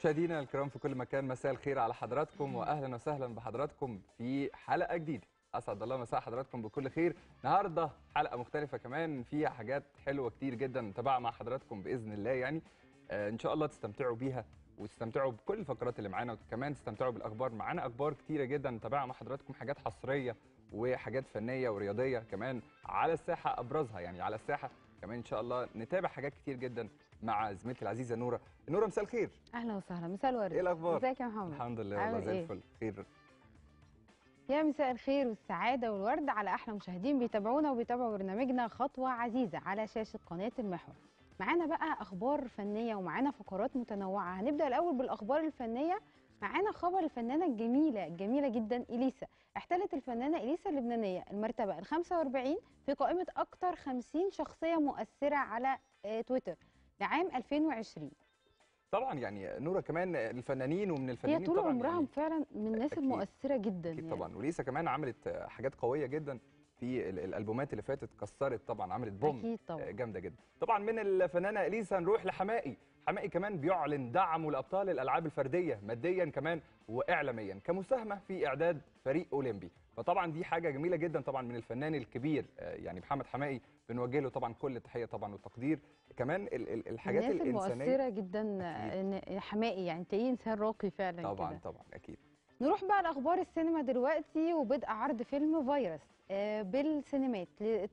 مشاهدينا الكرام في كل مكان مساء الخير على حضراتكم واهلا وسهلا بحضراتكم في حلقه جديده اسعد الله مساء حضراتكم بكل خير النهارده حلقه مختلفه كمان فيها حاجات حلوه كتير جدا نتابعها مع حضراتكم باذن الله يعني آه ان شاء الله تستمتعوا بيها وتستمتعوا بكل الفقرات اللي معانا وكمان تستمتعوا بالاخبار معانا اخبار كتيره جدا نتابعها مع حضراتكم حاجات حصريه وحاجات فنيه ورياضيه كمان على الساحه ابرزها يعني على الساحه كمان ان شاء الله نتابع حاجات كتير جدا مع زميلتي العزيزه نوره نوره مساء الخير اهلا وسهلا مساء الورد ايه الاخبار ازيك يا محمد الحمد لله والله عامل زي إيه؟ الفل خير يا مساء الخير والسعاده والورد على احلى مشاهدين بيتابعونا وبيتابعوا برنامجنا خطوه عزيزه على شاشه قناه المحور معانا بقى اخبار فنيه ومعانا فقرات متنوعه هنبدا الاول بالاخبار الفنيه معانا خبر الفنانه الجميله الجميله جدا اليسا احتلت الفنانه اليسا اللبنانيه المرتبه ال 45 في قائمه اكثر 50 شخصيه مؤثره على آه، تويتر لعام 2020 طبعا يعني نوره كمان الفنانين ومن هي الفنانين طول طبعا عمرها يعني فعلا من الناس أكيد. المؤثره جدا اكيد يعني. طبعا وليسا كمان عملت حاجات قويه جدا في ال- الالبومات اللي فاتت كسرت طبعا عملت بوم اكيد طبعا جامده جدا طبعا من الفنانه اليسا نروح لحمائي حمائي كمان بيعلن دعمه لابطال الالعاب الفرديه ماديا كمان واعلاميا كمساهمه في اعداد فريق اولمبي فطبعا دي حاجه جميله جدا طبعا من الفنان الكبير آه، يعني محمد حمائي بنوجه له طبعا كل التحيه طبعا والتقدير كمان ال- ال- الحاجات الناس الانسانيه المؤثره جدا إن- حمائي يعني تلاقيه انسان راقي فعلا طبعا كده طبعا اكيد نروح بقى لاخبار السينما دلوقتي وبدء عرض فيلم فيروس آه، بالسينمات ل-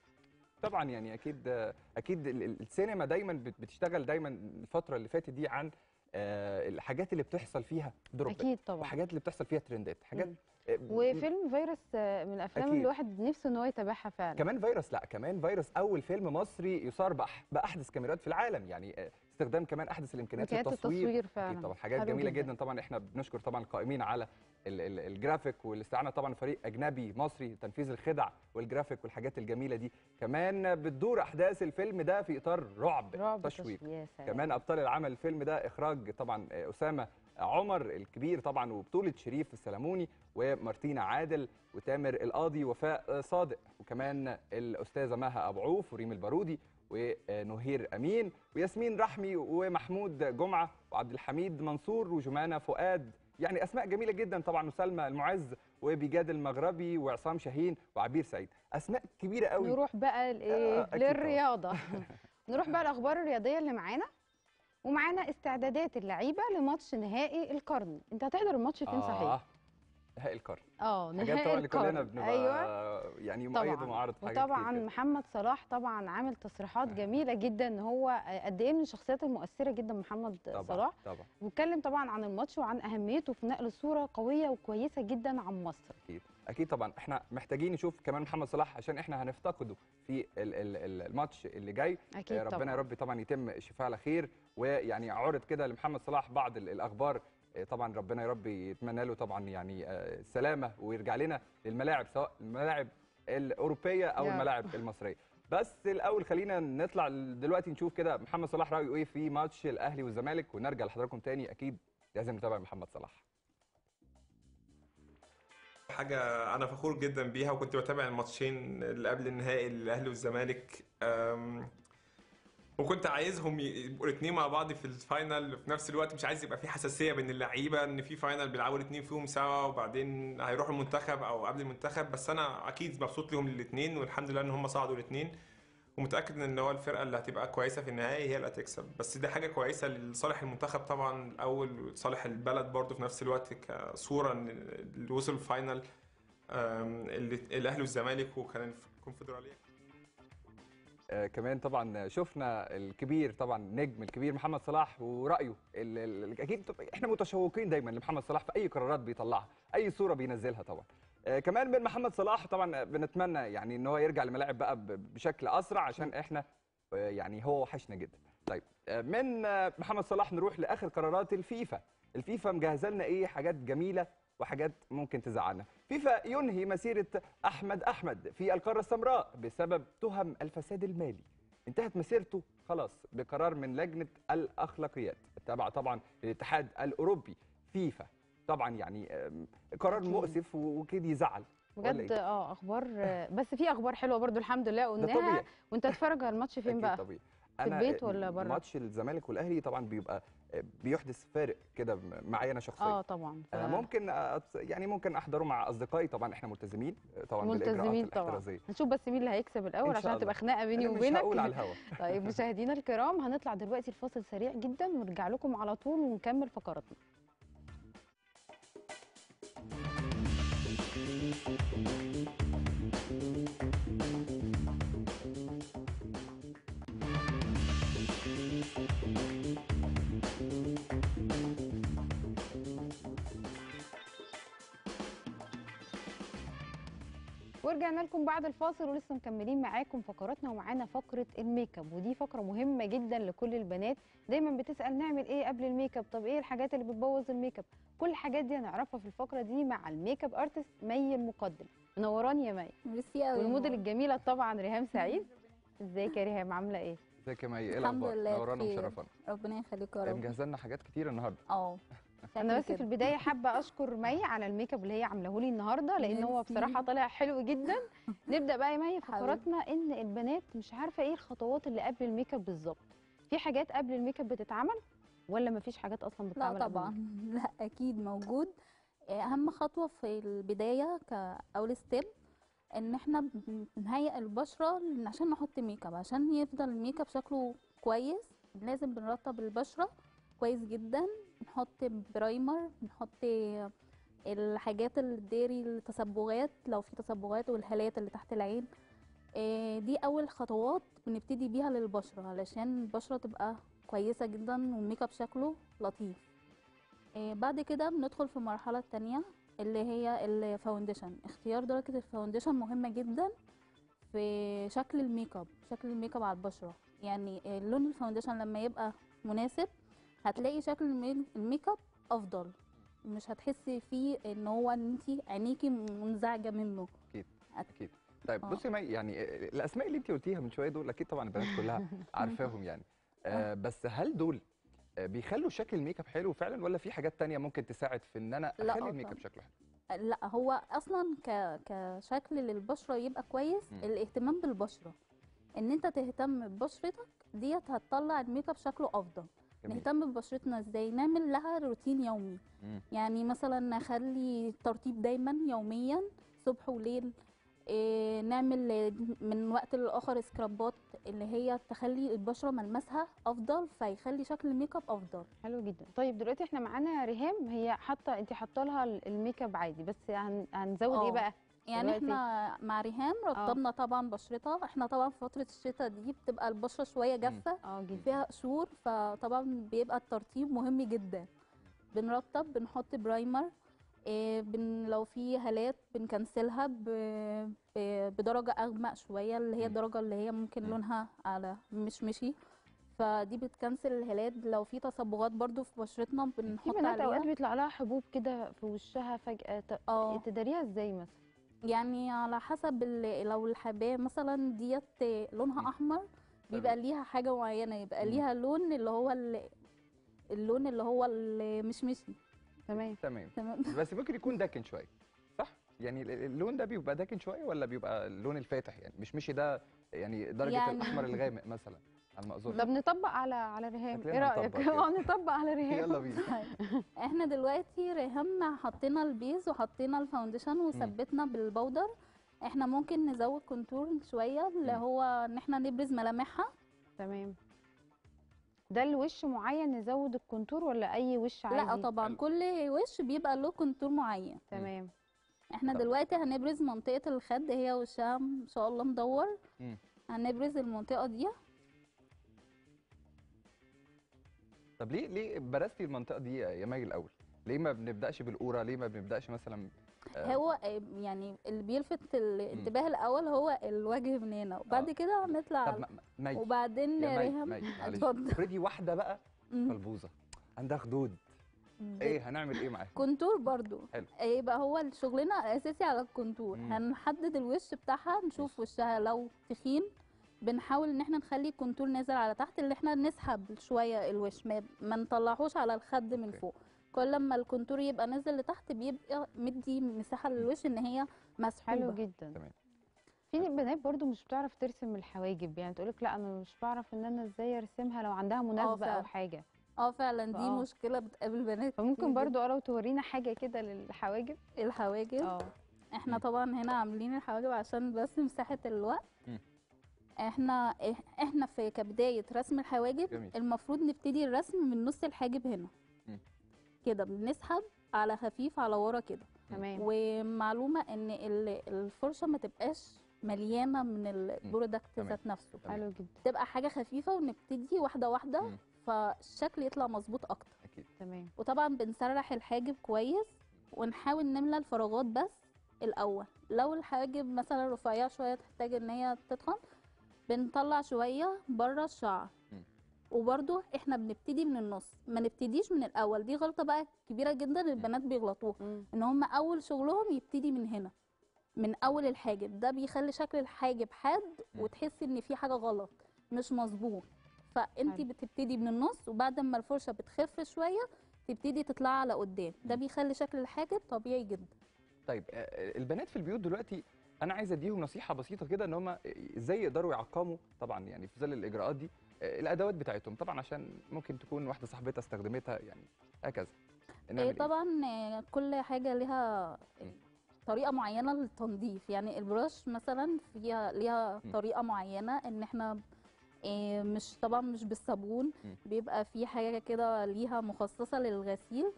طبعا يعني اكيد اكيد ال- ال- السينما دايما بت- بتشتغل دايما الفتره اللي فاتت دي عن آه، الحاجات اللي بتحصل فيها دروبات اكيد طبعا وحاجات اللي بتحصل فيها ترندات حاجات مم. آه، وفيلم فيروس آه، من الافلام أكيد. اللي الواحد نفسه ان هو يتابعها فعلا كمان فيروس لا كمان فيروس اول فيلم مصري يصار بأح باحدث كاميرات في العالم يعني آه، استخدام كمان احدث الامكانيات إمكانيات للتصوير التصوير فعلا اكيد طبعا حاجات حلو جميله جدا. طبعا احنا بنشكر طبعا القائمين على ال ال الجرافيك والاستعانه طبعا فريق اجنبي مصري تنفيذ الخدع والجرافيك والحاجات الجميله دي كمان بتدور احداث الفيلم ده في اطار رعب, رعب تشويق تشويق يا سلام. كمان ابطال العمل الفيلم ده اخراج طبعا آه، اسامه عمر الكبير طبعا وبطوله شريف السلموني ومارتينا عادل وتامر القاضي وفاء آه، صادق وكمان الاستاذه مها ابو عوف وريم البارودي ونهير امين وياسمين رحمي ومحمود جمعه وعبد الحميد منصور وجمانه فؤاد يعني اسماء جميله جدا طبعا وسلمى المعز وبجاد المغربي وعصام شاهين وعبير سعيد اسماء كبيره قوي نروح بقى آه، لايه أكيد طبعاً. للرياضه نروح بقى الاخبار الرياضيه اللي معانا ومعانا استعدادات اللعيبه لماتش نهائي القرن انت هتحضر الماتش فين صحيح آه. نهائي القرن اه حاجات نهائي طبعا اللي كلنا القرن بنبقى ايوه يعني مؤيد طبعا ومعارض في حاجات وطبعا كتير كده. محمد صلاح طبعا عامل تصريحات جميله جدا ان هو قد ايه من الشخصيات المؤثره جدا محمد طبعا صلاح طبعا واتكلم طبعا عن الماتش وعن اهميته في نقل صوره قويه وكويسه جدا عن مصر اكيد اكيد طبعا احنا محتاجين نشوف كمان محمد صلاح عشان احنا هنفتقده في ال- ال- ال- الماتش اللي جاي اكيد آه، ربنا طبعا يا رب طبعا يتم الشفاء على خير ويعني عرض كده لمحمد صلاح بعض ال- الاخبار آه، طبعا ربنا يا رب يتمنى له طبعا يعني آه، السلامه ويرجع لنا للملاعب سواء الملاعب الاوروبيه او يا رب. الملاعب المصريه بس الاول خلينا نطلع دلوقتي نشوف كده محمد صلاح رايه ايه في ماتش الاهلي والزمالك ونرجع لحضراتكم تاني اكيد لازم نتابع محمد صلاح حاجة أنا فخور جدا بيها وكنت بتابع الماتشين اللي قبل النهائي الأهلي والزمالك أم، وكنت عايزهم يبقوا الاتنين مع بعض في الفاينل في نفس الوقت مش عايز يبقى في حساسية بين اللعيبة إن في فاينل بيلعبوا الاتنين فيهم سوا وبعدين هيروحوا المنتخب أو قبل المنتخب بس أنا أكيد مبسوط لهم الاتنين والحمد لله إن هم صعدوا الاتنين ومتأكد إن هو الفرقة اللي هتبقى كويسة في النهائي هي اللي هتكسب بس دي حاجة كويسة لصالح المنتخب طبعا الأول ولصالح البلد برضه في نفس الوقت كصورة إن اللي وصل الفاينل أم، اللي- الاهلي والزمالك وكان الكونفدراليه آه، كمان طبعا شفنا الكبير طبعا نجم الكبير محمد صلاح ورايه ال ال اكيد طب- احنا متشوقين دايما لمحمد صلاح في اي قرارات بيطلعها اي صوره بينزلها طبعا آه، كمان من محمد صلاح طبعا بنتمنى يعني ان هو يرجع الملاعب بقى ب- بشكل اسرع عشان احنا آه، يعني هو وحشنا جدا طيب آه، من آه، محمد صلاح نروح لاخر قرارات الفيفا الفيفا مجهزه لنا ايه حاجات جميله وحاجات ممكن تزعلنا فيفا ينهي مسيرة أحمد أحمد في القارة السمراء بسبب تهم الفساد المالي انتهت مسيرته خلاص بقرار من لجنة الأخلاقيات التابعة طبعا للاتحاد الأوروبي فيفا طبعا يعني آم، قرار أكيد. مؤسف وكده يزعل ولا بجد إيه؟ اه اخبار آه، بس في اخبار حلوه برضو الحمد لله ده قلناها طبيعي وانت تتفرج على الماتش فين أكيد بقى طبيعي في البيت ولا برا؟ ماتش الزمالك والاهلي طبعا بيبقى آه، بيحدث فارق كده معايا انا شخصيا اه طبعا ف- آه، ممكن أت- يعني ممكن احضره مع اصدقائي طبعا احنا ملتزمين آه، طبعا بالاجراءات ملتزمين طبعا الاحترازيه هنشوف بس مين اللي هيكسب الاول إن شاء عشان الله. هتبقى خناقه بيني أنا مش وبينك هقول على الهوا طيب مشاهدينا الكرام هنطلع دلوقتي الفاصل سريع جدا ونرجع لكم على طول ونكمل فقراتنا ورجعنا لكم بعد الفاصل ولسه مكملين معاكم فقراتنا ومعانا فقره الميك اب ودي فقره مهمه جدا لكل البنات دايما بتسال نعمل ايه قبل الميك اب طب ايه الحاجات اللي بتبوظ الميك اب كل الحاجات دي هنعرفها في الفقره دي مع الميك اب ارتست مي المقدم منوراني يا مي ميرسي قوي والموديل الجميله طبعا ريهام سعيد ازيك يا ريهام عامله ايه ازيك يا مي ايه الحمد الاخبار لله نورانا بخير. ومشرفانا ربنا يخليك يا آه، رب مجهزه لنا حاجات كتير النهارده اه انا بس شكلي في كده. البدايه حابه اشكر مي على الميك اب اللي هي عاملاه لي النهارده لان هو ميرسي. بصراحه طالع حلو جدا نبدا بقى يا مي حبيبي. فقراتنا ان البنات مش عارفه ايه الخطوات اللي قبل الميك اب بالظبط في حاجات قبل الميك اب بتتعمل ولا مفيش حاجات اصلا بتتعمل لا قبل طبعا لا اكيد موجود اهم خطوه في البدايه كاول ستيب ان احنا بن- بنهيئ البشره لأن عشان نحط ميك اب عشان يفضل الميك اب شكله كويس لازم بنرطب البشره كويس جدا نحط برايمر نحط الحاجات اللي تداري التصبغات لو في تصبغات والهالات اللي تحت العين آه، دي اول خطوات بنبتدي بيها للبشره علشان البشره تبقى كويسه جدا والميك اب شكله لطيف آه، بعد كده بندخل في المرحله التانية اللي هي الفاونديشن اختيار درجه الفاونديشن مهمه جدا في شكل الميك اب شكل الميك اب على البشره يعني آه، لون الفاونديشن لما يبقى مناسب هتلاقي شكل المي- الميك اب افضل مش هتحسي فيه ان هو ان انت عينيكي منزعجه منه اكيد طيب آه. بصي يا مي يعني آه، الاسماء اللي انت قلتيها من شويه دول اكيد طبعا البنات كلها عارفاهم يعني آه بس هل دول آه، بيخلوا شكل الميك اب حلو فعلا ولا في حاجات تانية ممكن تساعد في ان انا لا، اخلي آه الميك اب طبعاً. شكله حلو لا هو اصلا ك... كشكل للبشره يبقى كويس مم. الاهتمام بالبشره ان انت تهتم ببشرتك ديت هتطلع الميك اب شكله افضل جميل. نهتم ببشرتنا ازاي نعمل لها روتين يومي مم. يعني مثلا نخلي ترطيب دايما يوميا صبح وليل إيه نعمل من وقت للاخر سكرابات اللي هي تخلي البشره ملمسها افضل فيخلي شكل الميك اب افضل حلو جدا طيب دلوقتي احنا معانا ريهام هي حاطه انت حاطه لها الميك اب عادي بس هن... هنزود ايه آه. بقى يعني دلوقتي- احنا مع ريهام رطبنا طبعا بشرتها احنا طبعا في فتره الشتاء دي بتبقى البشره شويه جافه اه جدا فيها قشور فطبعا بيبقى الترطيب مهم جدا بنرطب بنحط برايمر إيه بن لو في هالات بنكنسلها ب... ب... بدرجه اغمق شويه اللي هي مم. الدرجه اللي هي ممكن مم. لونها على مشمشي فدي بتكنسل الهالات لو في تصبغات برضو في بشرتنا في بنحط بنات اوقات عليها بيطلع لها حبوب كده في وشها فجاه ت... اه تداريها ازاي مثلا يعني على حسب ال- لو الحبايه مثلا ديت مم. لونها احمر بيبقى ليها حاجه معينه يبقى مم. ليها لون اللي هو ال- اللون اللي هو المشمشي تمام تمام تمام بس ممكن يكون داكن شويه صح يعني ال- اللون ده بيبقى داكن شويه ولا بيبقى اللون الفاتح يعني مش مشي ده يعني درجه يعني- الاحمر الغامق مثلا على ما اظن طب نطبق على على ريهام ايه شكلنا رايك هنطبق كده. اه نطبق على ريهام يلا بينا احنا دلوقتي ريهام حطينا البيز وحطينا الفاونديشن وثبتنا بالبودر احنا ممكن نزود كونتور شويه اللي مم. هو ان احنا نبرز ملامحها تمام ده الوش معين نزود الكونتور ولا اي وش عادي لا طبعا حلو. كل وش بيبقى له كونتور معين تمام احنا طب. دلوقتي هنبرز منطقه الخد هي وشها ان شاء الله مدور مم. هنبرز المنطقه دي طب ليه ليه برستي المنطقه دي يا ماجي الاول ليه ما بنبداش بالقوره ليه ما بنبداش مثلا آه، هو آه، يعني اللي بيلفت الانتباه الاول هو الوجه من هنا وبعد آه. كده هنطلع طب ما- ما- ماجي وبعدين يا ماجي ريهام ماجي معلش اتفضل افرضي واحده بقى مم. ملبوظه عندها خدود ايه هنعمل ايه معاها كونتور برضو حلو. يبقى هو شغلنا الاساسي على الكونتور مم. هنحدد الوش بتاعها نشوف وشها لو تخين بنحاول ان احنا نخلي الكونتور نازل على تحت اللي احنا نسحب شويه الوش ما, ما نطلعهوش على الخد من أوكي. فوق كل ما الكونتور يبقى نازل لتحت بيبقى مدي مساحه للوش ان هي مسحوبه حلو جدا تمام. في بنات برضو مش بتعرف ترسم الحواجب يعني تقولك لا انا مش بعرف ان انا ازاي ارسمها لو عندها مناسبه او فعلا. حاجه اه فعلا دي آه. مشكله بتقابل بنات فممكن كتير برضو اه لو تورينا حاجه كده للحواجب جداً. الحواجب اه احنا مم. طبعا هنا عاملين الحواجب عشان بس مساحه الوقت مم. احنا احنا في كبدايه رسم الحواجب جميل. المفروض نبتدي الرسم من نص الحاجب هنا مم. كده بنسحب على خفيف على ورا كده تمام ومعلومه ان ال- الفرشه ما تبقاش مليانه من البرودكت تمام. ذات نفسه تمام. حلو جدا تبقى حاجه خفيفه ونبتدي واحده واحده مم. فالشكل يطلع مظبوط اكتر اكيد تمام وطبعا بنسرح الحاجب كويس ونحاول نملى الفراغات بس الاول لو الحاجب مثلا رفيعه شويه تحتاج ان هي تتخن بنطلع شويه بره الشعر مم. وبرده احنا بنبتدي من النص ما نبتديش من الاول دي غلطه بقى كبيره جدا البنات بيغلطوها مم. ان هم اول شغلهم يبتدي من هنا من اول الحاجب ده بيخلي شكل الحاجب حاد مم. وتحسي ان في حاجه غلط مش مظبوط فانت حلو. بتبتدي من النص وبعد ما الفرشه بتخف شويه تبتدي تطلع على قدام ده مم. بيخلي شكل الحاجب طبيعي جدا طيب آه، البنات في البيوت دلوقتي انا عايز اديهم نصيحه بسيطه كده ان هم ازاي يقدروا يعقموا طبعا يعني في ظل الاجراءات دي آه، الادوات بتاعتهم طبعا عشان ممكن تكون واحده صاحبتها استخدمتها يعني هكذا نعمل إيه إيه؟ طبعا آه، كل حاجه ليها مم. طريقه معينه للتنظيف يعني البراش مثلا فيها ليها مم. طريقه معينه ان احنا إيه مش طبعا مش بالصابون مم. بيبقى في حاجه كده ليها مخصصه للغسيل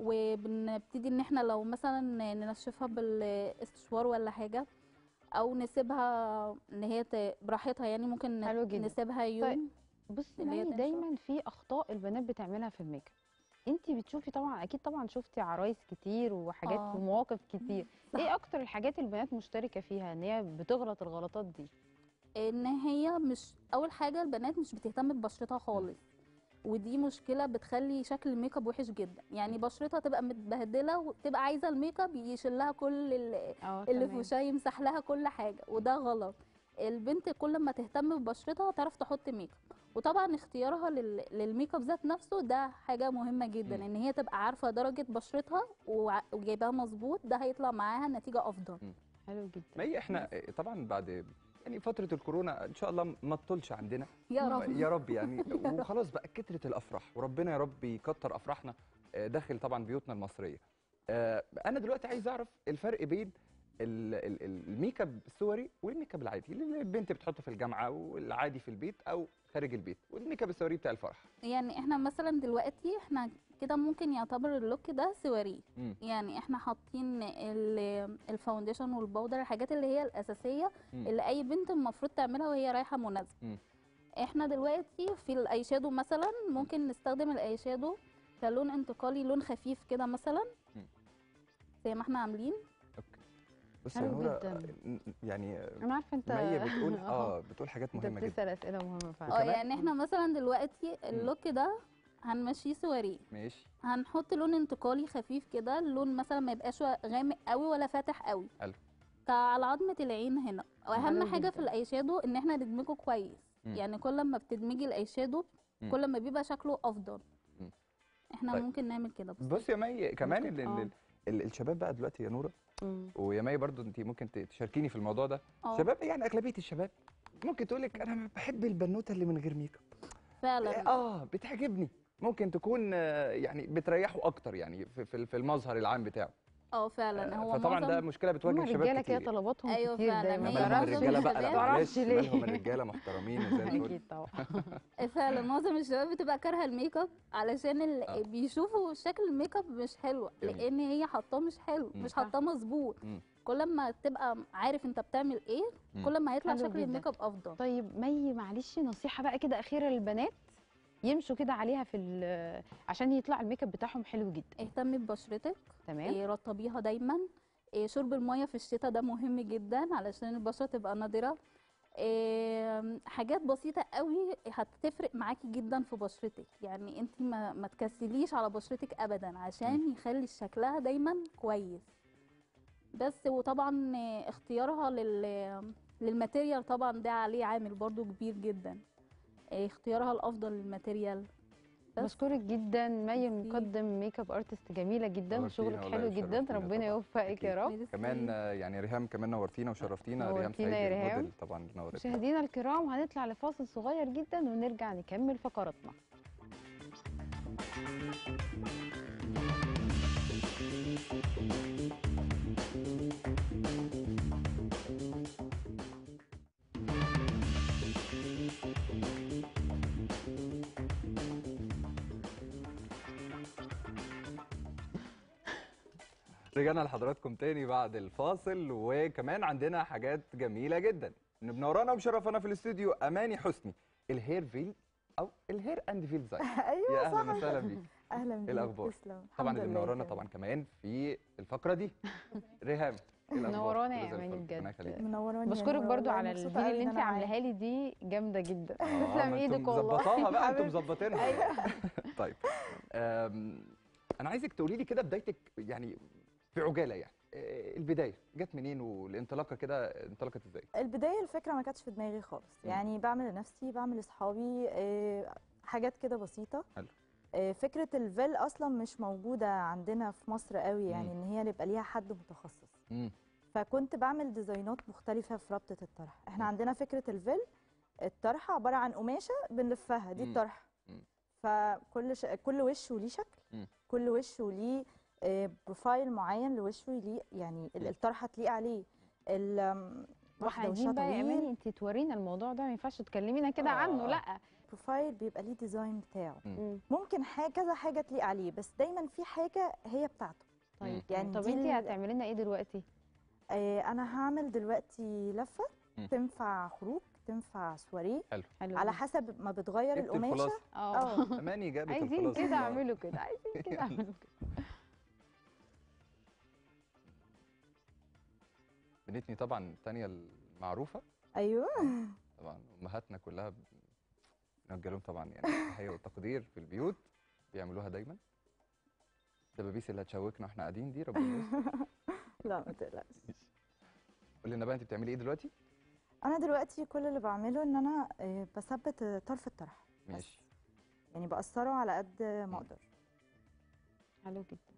وبنبتدي ان احنا لو مثلا ننشفها بالاستشوار ولا حاجه او نسيبها ان هي ت- براحتها يعني ممكن حلو جدا. نسيبها يوم بصي اللي هي مي تنشف. دايما في اخطاء البنات بتعملها في الميك اب انت بتشوفي طبعا اكيد طبعا شفتي عرايس كتير وحاجات آه. ومواقف كتير صح. ايه اكتر الحاجات البنات مشتركه فيها ان هي بتغلط الغلطات دي ان هي مش اول حاجه البنات مش بتهتم ببشرتها خالص ودي مشكله بتخلي شكل الميك اب وحش جدا يعني بشرتها تبقى متبهدله وتبقى عايزه الميك اب يشيلها كل ال- اه اللي في تمام. وشها يمسح لها كل حاجه وده غلط البنت كل ما تهتم ببشرتها تعرف تحط ميك اب وطبعا اختيارها لل- للميك اب ذات نفسه ده حاجه مهمه جدا مم. ان هي تبقى عارفه درجه بشرتها وع- وجايباها مظبوط ده هيطلع معاها نتيجه افضل حلو جدا مي احنا آه، طبعا بعد يعني فتره الكورونا ان شاء الله ما تطولش عندنا يا رب يا رب يعني وخلاص بقى كترة الافراح وربنا يا رب يكتر افراحنا آه، داخل طبعا بيوتنا المصريه آه، انا دلوقتي عايز اعرف الفرق بين ال- ال- ال- الميك اب الصوري والميك اب العادي اللي البنت بتحطه في الجامعه والعادي في البيت او خارج البيت والميك اب الصوري بتاع الفرح يعني احنا مثلا دلوقتي احنا كده ممكن يعتبر اللوك ده سواري مم. يعني احنا حاطين ال- الفاونديشن والبودر الحاجات اللي هي الاساسيه مم. اللي اي بنت المفروض تعملها وهي رايحه مناسبه مم. احنا دلوقتي في الاي شادو مثلا ممكن نستخدم الاي شادو كلون انتقالي لون خفيف كده مثلا مم. زي ما احنا عاملين بص يا حلو نورة جدا. آه، يعني آه، انا عارفه انت مي بتقول اه اه بتقول حاجات انت مهمه جدا بتسال اسئله مهمه فعلا اه وكمان- يعني احنا مثلا دلوقتي اللوك ده هنمشيه سواري ماشي هنحط لون انتقالي خفيف كده اللون مثلا ما يبقاش غامق قوي ولا فاتح قوي حلو. على عظمه العين هنا واهم حلو حاجه جدا. في الاي شادو ان احنا ندمجه كويس مم. يعني كل ما بتدمجي الاي شادو مم. كل ما بيبقى شكله افضل مم. احنا طيب. ممكن نعمل كده بس بص يا مي كمان ال- آه. ال- ال- الشباب بقى دلوقتي يا نوره مم. ويا مي برضو انت ممكن ت- تشاركيني في الموضوع ده اه شباب يعني اغلبيه الشباب ممكن تقول لك انا بحب البنوته اللي من غير ميك اب فعلا اه بتعجبني ممكن تكون آه، يعني بتريحه اكتر يعني في في في المظهر العام بتاعه اه فعلا هو فطبعا ده معظم مشكله بتواجه هما الشباب الرجاله كده كتير طلباتهم أيوة كتير فعلا، دايما هي مالهم معظم الرجاله بقى الشباب- لا معلش معرفش ليه. مالهم الرجاله محترمين وزي الفل اكيد طبعا فعلا معظم الشباب بتبقى كارهه الميك اب علشان ال... آه. بيشوفوا شكل الميك اب مش حلو جميل. لان هي حاطاه مش حلو مم. مش صح. حاطاه مظبوط مم. كل ما تبقى عارف انت بتعمل ايه مم. كل ما هيطلع حلو شكل جدا. الميك اب افضل طيب مي معلش نصيحه بقى كده اخيره للبنات يمشوا كده عليها في ال- عشان يطلع الميك اب بتاعهم حلو جدا اهتمي ببشرتك تمام إيه رطبيها دايما إيه شرب الميه في الشتاء ده مهم جدا علشان البشره تبقى نضره إيه حاجات بسيطه قوي هتفرق معاكي جدا في بشرتك يعني انت ما, ما تكسليش على بشرتك ابدا عشان يخلي شكلها دايما كويس بس وطبعا إيه، اختيارها لل للماتيريال طبعا ده عليه عامل برضو كبير جدا إيه، اختيارها الافضل للماتيريال بس. بشكرك جدا مي ميرسي. المقدم ميك اب ارتست جميله جدا نورتينا وشغلك والله حلو وشرفتينا جدا طبعاً. ربنا يوفقك أكيد. يا رب ميرسي. كمان آه، يعني ريهام كمان نورتينا وشرفتينا ريهام نورتينا سعيد يا ريهام. الموديل طبعا نورتنا مشاهدينا الكرام هنطلع لفاصل صغير جدا ونرجع نكمل فقراتنا رجعنا لحضراتكم تاني بعد الفاصل وكمان عندنا حاجات جميله جدا إن منورانا ومشرفانا في الاستوديو اماني حسني الهير فيل او الهير اند فيل ديزاين يا ايوه اهلا صح وسهلا بيك اهلا بيك الأخبار؟ تسلم طبعا الحمد اللي لله منورانا تمام. طبعا كمان في الفقره دي ريهام إيه الأخبار؟ منورانا يا كله زي أماني الفل. ربنا بجد. يخليك. منوراني يا بشكرك نورة، برضو والله على مبسوطة الفيديو قوي اللي إن انت أنا معاك. عاملاها لي دي جامده جدا آه، تسلم ما انتم ايدك والله مظبطاها بقى انتم حبيبتي. مظبطينها طيب أم، انا عايزك تقولي لي كده بدايتك يعني في عجاله يعني آه، البدايه جت منين والانطلاقه كده انطلقت ازاي؟ البدايه الفكره ما كانتش في دماغي خالص مم. يعني بعمل لنفسي بعمل لاصحابي آه، حاجات كده بسيطه حلو. آه، فكره الفيل اصلا مش موجوده عندنا في مصر قوي يعني مم. ان هي يبقى ليها حد متخصص امم فكنت بعمل ديزاينات مختلفه في ربطه الطرح احنا مم. عندنا فكره الفيل الطرحه عباره عن قماشه بنلفها دي مم. الطرحه مم. فكل ش... كل وش وليه شكل مم. كل وش وليه آه، بروفايل معين لوشه يليق يعني ال- مم. الطرحه تليق عليه ال- آم، واحنا واحده عايزين وشها بقى يا طويل اماني انت تورينا الموضوع ده ما ينفعش تكلمينا كده آه. عنه لا بروفايل بيبقى ليه ديزاين بتاعه مم. ممكن حاجه كذا حاجه تليق عليه بس دايما في حاجه هي بتاعته طيب يعني طب دي انت ال- هتعملي لنا ايه دلوقتي آه، انا هعمل دلوقتي لفه مم. تنفع خروج تنفع سواريه حلو على جدا. حسب ما بتغير جبت القماشه الخلاصه اه اه اماني جابت عايزين الخلاصه كده آه. اعملوا كده عايزين كده اعملوا كده بنتني طبعا الثانيه المعروفه ايوه طبعا امهاتنا كلها ب- بنوجه لهم طبعا يعني تحيه والتقدير في البيوت بيعملوها دايما الدبابيس اللي هتشوكنا واحنا قاعدين دي ربنا يستر لا ما تقلقش قولي لنا بقى انت بتعملي ايه دلوقتي؟ انا دلوقتي كل اللي بعمله ان انا آه، بثبت آه، طرف الطرح بس. ماشي يعني بقصره على قد ما اقدر حلو جدا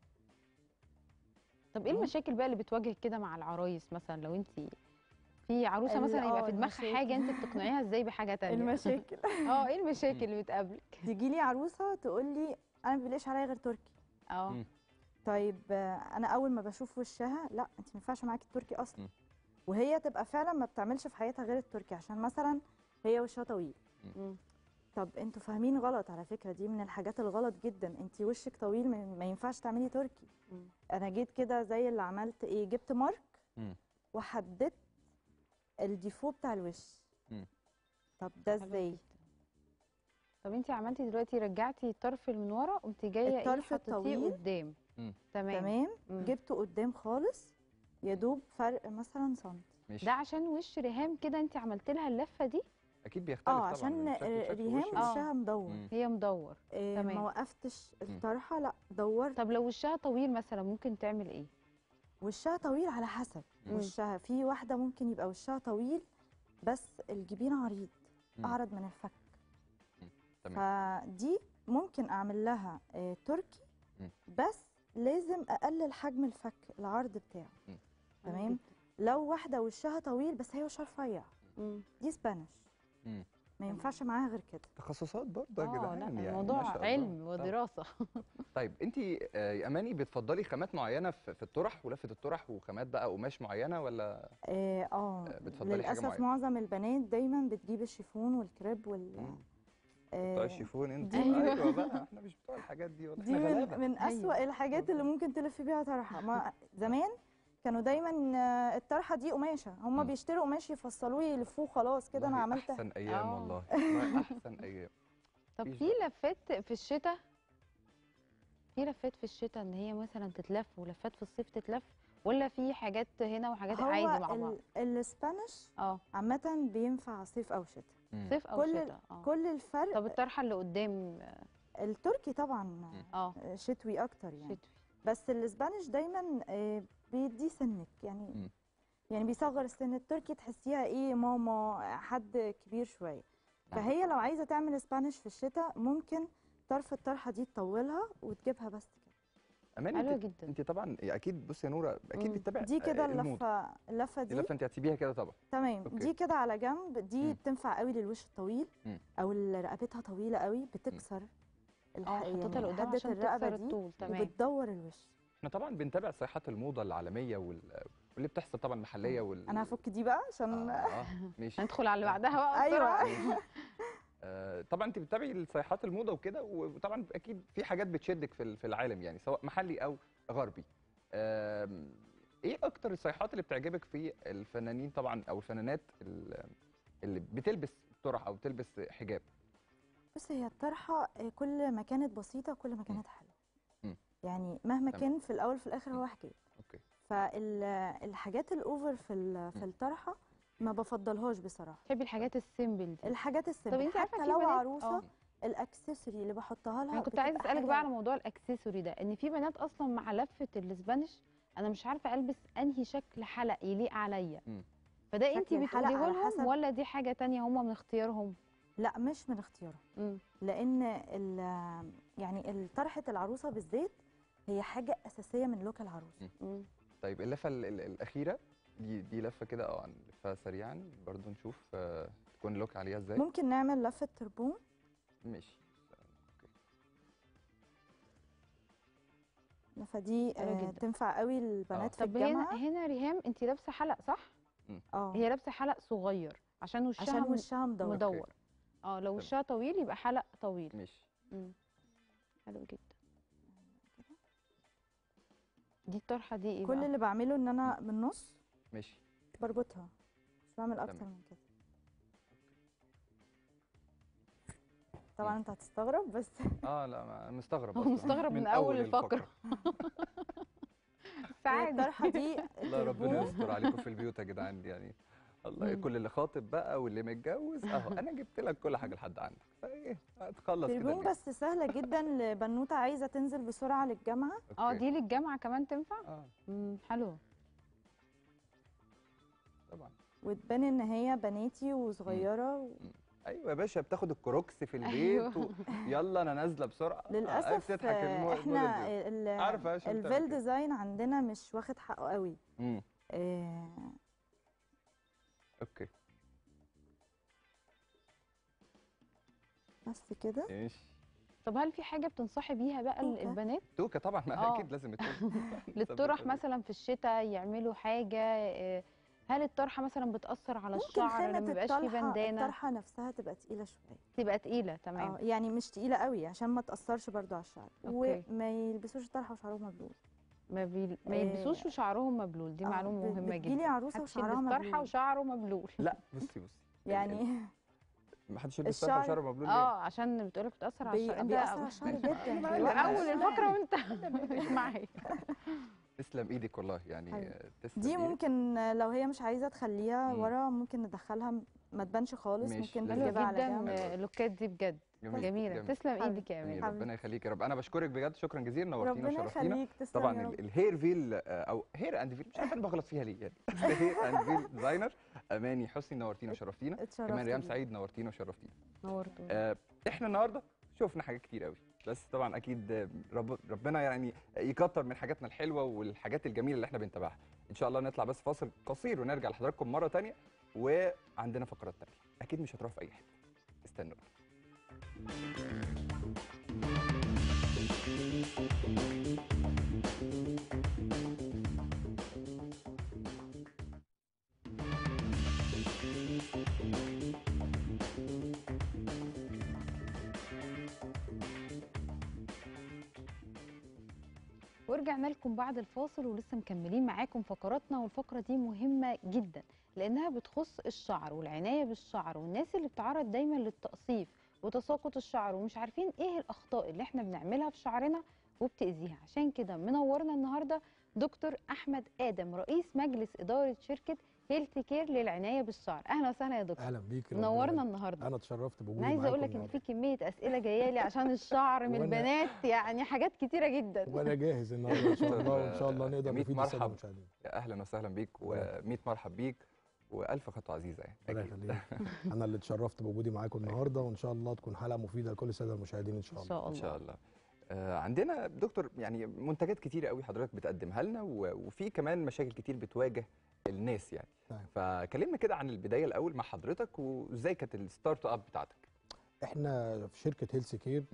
طب ايه مم. المشاكل بقى اللي بتواجهك كده مع العرايس مثلا لو انت في عروسه ال- مثلا يبقى آه، في دماغها المشاكل. حاجه انت بتقنعيها ازاي بحاجه تانية المشاكل اه ايه المشاكل اللي بتقابلك تيجي لي عروسه تقول لي انا ما بيلاقيش عليا غير تركي اه مم. طيب آه، انا اول ما بشوف وشها لا انت ما ينفعش معاكي التركي اصلا مم. وهي تبقى فعلا ما بتعملش في حياتها غير التركي عشان مثلا هي وشها طويل مم. طب انتوا فاهمين غلط على فكره دي من الحاجات الغلط جدا انت وشك طويل ما ما ينفعش تعملي تركي مم. انا جيت كده زي اللي عملت ايه جبت مارك مم. وحددت الديفو بتاع الوش مم. طب ده حلو ازاي جدا. طب انت عملتي دلوقتي رجعتي الطرف اللي من ورا قمتي جايه ايه الطرف حطيتيه الطويل. قدام مم. تمام تمام مم. جبته قدام خالص يا دوب فرق مثلا سنتي ماشي ده عشان وش ريهام كده انت عملت لها اللفه دي اكيد بيختلف اه طبعا عشان من شكل آه، لشكل ريهام ووش آه. وشها مدور مم. هي مدور آه، تمام. ما وقفتش الطرحه لا دورت طب لو وشها طويل مثلا ممكن تعمل ايه وشها طويل على حسب مم. وشها في واحده ممكن يبقى وشها طويل بس الجبين عريض مم. اعرض من الفك تمام فدي ممكن اعمل لها آه، تركي مم. بس لازم اقلل حجم الفك العرض بتاعه مم. تمام لو واحده وشها طويل بس هي وشها رفيع مم. دي سبانش مم. ما ينفعش معاها غير كده تخصصات برضه يا اه جدعان لا يعني ما الموضوع شاء الله. علم طبعاً. ودراسه طيب انت آه، يا اماني بتفضلي خامات معينه في في الطرح ولفه الطرح وخامات بقى قماش معينه ولا اه آه، بتفضلي حاجة للاسف معينة؟ معظم البنات دايما بتجيب الشيفون والكريب وال مم. آه، بتوع الشيفون انت أيوة. ايوه بقى احنا مش بتوع الحاجات دي والله دي احنا من غلابه من اسوأ الحاجات اللي ممكن تلف بيها طرحه ما زمان كانوا دايما آه، الطرحه دي قماشه هم مم. بيشتروا قماش يفصلوه يلفوه خلاص كده انا والله عملت احسن ايام آه. والله والله احسن ايام طب مفيش في لفات في الشتاء في لفات في الشتاء ان هي مثلا تتلف ولفات في الصيف تتلف ولا في حاجات هنا وحاجات عادي مع بعض هو ال- الاسبانيش اه عامه بينفع صيف او شتاء مم. صيف او كل ال- شتاء اه كل الفرق طب الطرحه اللي قدام التركي طبعا اه شتوي اكتر يعني شتوي بس الاسبانيش دايما آه، بيدي سنك يعني مم. يعني بيصغر السن التركي تحسيها ايه ماما حد كبير شويه نعم. فهي لو عايزه تعمل اسبانيش في الشتاء ممكن طرف الطرحه دي تطولها وتجيبها بس كده اماني حلوه انت, جدا انت طبعا اكيد بصي يا نوره اكيد مم. بتتابع دي كده آه، الموضة. اللفه اللفه دي دي لفه انت هتسيبيها كده طبعا تمام أوكي. دي كده على جنب دي مم. بتنفع قوي للوش الطويل مم. او اللي رقبتها طويله قوي بتكسر الح- اه حطيتها يعني لقدام حدة عشان الرقبة تكسر دي الطول تمام وبتدور الوش احنا طبعا بنتابع صيحات الموضه العالميه وال... واللي بتحصل طبعا محليه وال انا هفك دي بقى عشان آه آه ماشي هندخل على اللي بعدها بقى ايوه بسرعة. آه، طبعا انت بتتابعي الصيحات الموضه وكده وطبعا اكيد في حاجات بتشدك في ال- في العالم يعني سواء محلي او غربي آم، ايه اكتر الصيحات اللي بتعجبك في الفنانين طبعا او الفنانات ال- اللي بتلبس طرح او بتلبس حجاب بص هي الطرحه آه، كل ما كانت بسيطه كل ما كانت حلوه مم. يعني مهما تمام. كان في الاول في الاخر هو حجاب اوكي فالحاجات الاوفر في ال- في الطرحه ما بفضلهاش بصراحه تحبي الحاجات السيمبل دي الحاجات طب السيمبل انت عارفه حتى في لو بنات عروسه اه الاكسسوري اللي بحطها لها انا كنت عايزه بتبقى اسالك حاجة- بقى على موضوع الاكسسوري ده ان في بنات اصلا مع لفه الاسبانيش انا مش عارفه البس انهي شكل حلق يليق عليا مم. فده انت شكل الحلق بتقوليه على لهم حسب- ولا دي حاجه تانية هم من اختيارهم لا مش من اختيارها مم. لان ال- يعني طرحه العروسه بالذات هي حاجه اساسيه من لوك العروسه مم. طيب اللفه ال- ال- الاخيره دي دي لفه كده اه نلفها سريعا برضو نشوف آه، تكون لوك عليها ازاي ممكن نعمل لفه تربون ماشي فدي حلو آه جدا. تنفع قوي البنات في طب هنا الجامعه هنا ريهام انت لابسه حلق صح اه هي لابسه حلق صغير عشان وشها عشان م- وشها مدور مدور اه لو وشها طويل يبقى حلق طويل ماشي مم. حلو جدا دي الطرحه دي ايه كل بقى؟ اللي بعمله ان انا من النص ماشي بربطها مش بعمل اكتر تمام. من كده طبعا مم. انت هتستغرب بس اه لا ما- مستغرب هو أصلاً. مستغرب من أول الفقرة. هي فعادي الطرحه دي الله ربنا تربون يستر عليكم في البيوت يا جدعان يعني الله مم. كل اللي خاطب بقى واللي متجوز اهو انا جبت لك كل حاجه لحد عندك فايه هتخلص كده تربون اليوم. بس سهله جدا لبنوته عايزه تنزل بسرعه للجامعه اه أوكي. دي للجامعه كمان تنفع اه امم حلو طبعا وتبان ان هي بناتي وصغيره و... ايوه يا باشا بتاخد الكروكس في البيت و... يلا انا نازله بسرعه آه، عارف للاسف تضحك آه، المو- احنا الموديل دي. ال- عارفة عشان تعمل الفيل كده. ديزاين عندنا مش واخد حقه قوي مم. آه، اوكي بس كده ماشي طب هل في حاجه بتنصحي بيها بقى ال- توكة. البنات توكه طبعا ما آه. اكيد لازم التوكه للطرح مثلا في الشتاء يعملوا حاجه آه، هل الطرحه مثلا بتاثر على ممكن الشعر خامة لما يبقاش فيه الطرحة بندانه الطرحة نفسها تبقى تقيلة شوية تبقى تقيله تمام اه يعني مش تقيلة قوي عشان ما تأثرش برضو على الشعر أوكي. وما يلبسوش الطرحة وشعرهم مبلول ما, بي... ما آه، يلبسوش وشعرهم مبلول دي آه، معلومه بت- مهمه بتجيلي جدا عروسة محدش وشعرها يلبس طرحه مبلول. وشعره مبلول لا بصي بصي يعني ما حدش يلبس طرحه الشعر- وشعره مبلول ليه؟ اه عشان بتقولك بتاثر على بي- الشعر انت بيأثر على الشعر جدا أنا من معاك. اول الفقره وانت مش معايا تسلم ايدك والله يعني حبيبي. آه، تسلم دي إيدك. ممكن لو هي مش عايزة تخليها مم. ورا ممكن ندخلها م- ما تبانش خالص ماشي، ممكن لذيذ. حلوه نجيبها على جدا جنب آه، اللوكات دي بجد جميل، جميله جميل. تسلم حبيبي. ايدك يا جميل امين ربنا يخليك يا رب انا بشكرك بجد شكرا جزيلا نورتينا ربنا وشرفتينا يخليك تسلم طبعا يا ال- رب. الهير فيل آه، او هير اند فيل مش عارف انا بغلط فيها ليه يعني بس هير اند فيل ديزاينر اماني حسني نورتينا وشرفتينا اتشرفت كمان ريام بيك. سعيد نورتينا وشرفتينا نورتوا آه، احنا النهارده شفنا حاجات كتير قوي بس طبعا اكيد آه، رب ربنا يعني يكتر من حاجاتنا الحلوه والحاجات الجميله اللي احنا بنتابعها ان شاء الله نطلع بس فاصل قصير ونرجع لحضراتكم مره تانية وعندنا فقرات تانية اكيد مش هتروح في اي حته استنوا ورجعنا لكم بعد الفاصل ولسه مكملين معاكم فقراتنا والفقره دي مهمه جدا لانها بتخص الشعر والعنايه بالشعر والناس اللي بتعرض دايما للتقصيف وتساقط الشعر ومش عارفين ايه الاخطاء اللي احنا بنعملها في شعرنا وبتاذيها عشان كده منورنا النهارده دكتور احمد ادم رئيس مجلس اداره شركه هيلثي كير للعنايه بالشعر اهلا وسهلا يا دكتور اهلا بيك منورنا النهارده انا اتشرفت بوجودي انا عايزه اقول لك ان في كميه اسئله جايه لي عشان الشعر من وأنا- البنات يعني حاجات كتيره جدا وانا جاهز النهارده ان شاء الله وان شاء الله نقدر ميت نفيد الساده مرحب. المشاهدين يا اهلا وسهلا بيك و100 مرحب بيك والف خطوه عزيزه يعني ربنا أكيد. يخليك انا اللي اتشرفت بوجودي معاكم النهارده وان شاء الله تكون حلقه مفيده لكل الساده المشاهدين ان شاء ان الله شاء ان الله شاء الله آه، عندنا دكتور يعني منتجات كتير قوي حضرتك بتقدمها لنا و- وفي كمان مشاكل كتير بتواجه الناس يعني نعم. فكلمنا كده عن البدايه الاول مع حضرتك وازاي كانت الستارت اب بتاعتك احنا في شركه هيلث كير م.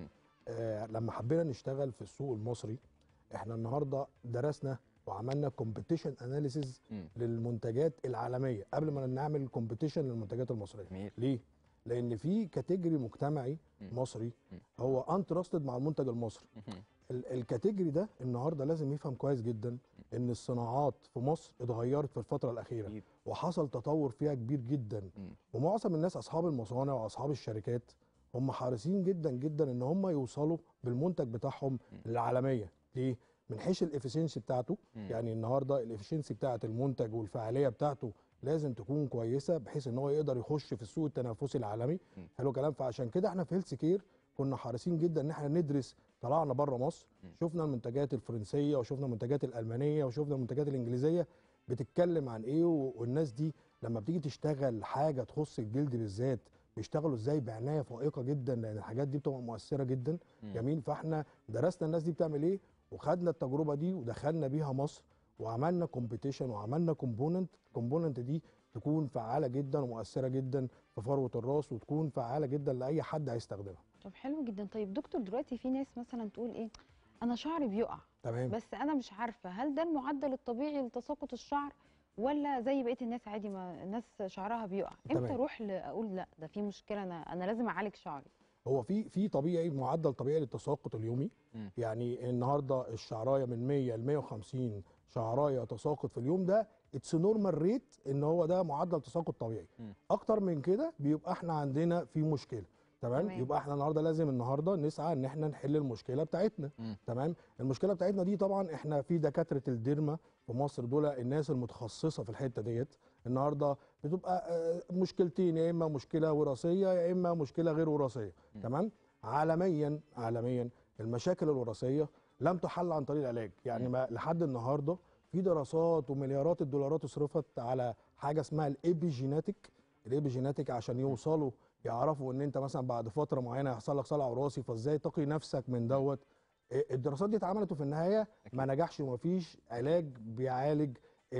آه لما حبينا نشتغل في السوق المصري احنا النهارده درسنا وعملنا كومبيتيشن اناليسيز مم. للمنتجات العالميه قبل ما نعمل كومبيتيشن للمنتجات المصريه جميل ليه لان في كاتيجوري مجتمعي مم. مصري مم. هو انترستد مع المنتج المصري مهم. ال- الكاتيجوري ده النهارده لازم يفهم كويس جدا ان الصناعات في مصر اتغيرت في الفتره الاخيره أكيد. وحصل تطور فيها كبير جدا مم. ومعظم الناس اصحاب المصانع واصحاب الشركات هم حريصين جدا جدا ان هم يوصلوا بالمنتج بتاعهم للعالميه ليه من حيث الافشنسي بتاعته مم. يعني النهارده الافشنسي بتاعه المنتج والفعاليه بتاعته لازم تكون كويسه بحيث ان هو يقدر يخش في السوق التنافسي العالمي مم. حلو كلام فعشان كده احنا في هيلث كير كنا حريصين جدا ان احنا ندرس طلعنا بره مصر مم. شفنا المنتجات الفرنسيه وشفنا المنتجات الالمانيه وشفنا المنتجات الانجليزيه بتتكلم عن ايه و- والناس دي لما بتيجي تشتغل حاجه تخص الجلد بالذات بيشتغلوا ازاي بعنايه فائقه جدا لان الحاجات دي بتبقى مؤثره جدا مم. جميل فاحنا درسنا الناس دي بتعمل ايه وخدنا التجربه دي ودخلنا بيها مصر وعملنا كومبيتيشن وعملنا كومبوننت الكومبوننت دي تكون فعاله جدا ومؤثره جدا في فروه الراس وتكون فعاله جدا لاي حد هيستخدمها طب حلو جدا طيب دكتور دلوقتي في ناس مثلا تقول ايه انا شعري بيقع تمام بس انا مش عارفه هل ده المعدل الطبيعي لتساقط الشعر ولا زي بقيه الناس عادي ما الناس شعرها بيقع امتى تمام. اروح ل- اقول لا ده في مشكله انا انا لازم اعالج شعري هو في في طبيعي معدل طبيعي للتساقط اليومي مم. يعني النهارده الشعرايه من 100 ل 150 شعرايه تساقط في اليوم ده اتس نورمال ريت ان هو ده معدل تساقط طبيعي مم. اكتر من كده بيبقى احنا عندنا في مشكله تمام تمام. يبقى احنا النهارده لازم النهارده نسعى ان احنا نحل المشكله بتاعتنا مم. تمام المشكله بتاعتنا دي طبعا احنا في دكاتره الديرما في مصر دول الناس المتخصصه في الحته ديت النهارده بتبقى آه، مشكلتين يا اما مشكله وراثيه يا اما مشكله غير وراثيه مم. تمام عالميا عالميا المشاكل الوراثيه لم تحل عن طريق العلاج يعني مم. ما لحد النهارده في دراسات ومليارات الدولارات اصرفت على حاجه اسمها الايبيجيناتيك الايبيجيناتيك عشان يوصلوا يعرفوا ان انت مثلا بعد فتره معينه هيحصل لك صلع وراثي فازاي تقي نفسك من دوت إيه، الدراسات دي اتعملت وفي النهايه ما نجحش ومفيش علاج بيعالج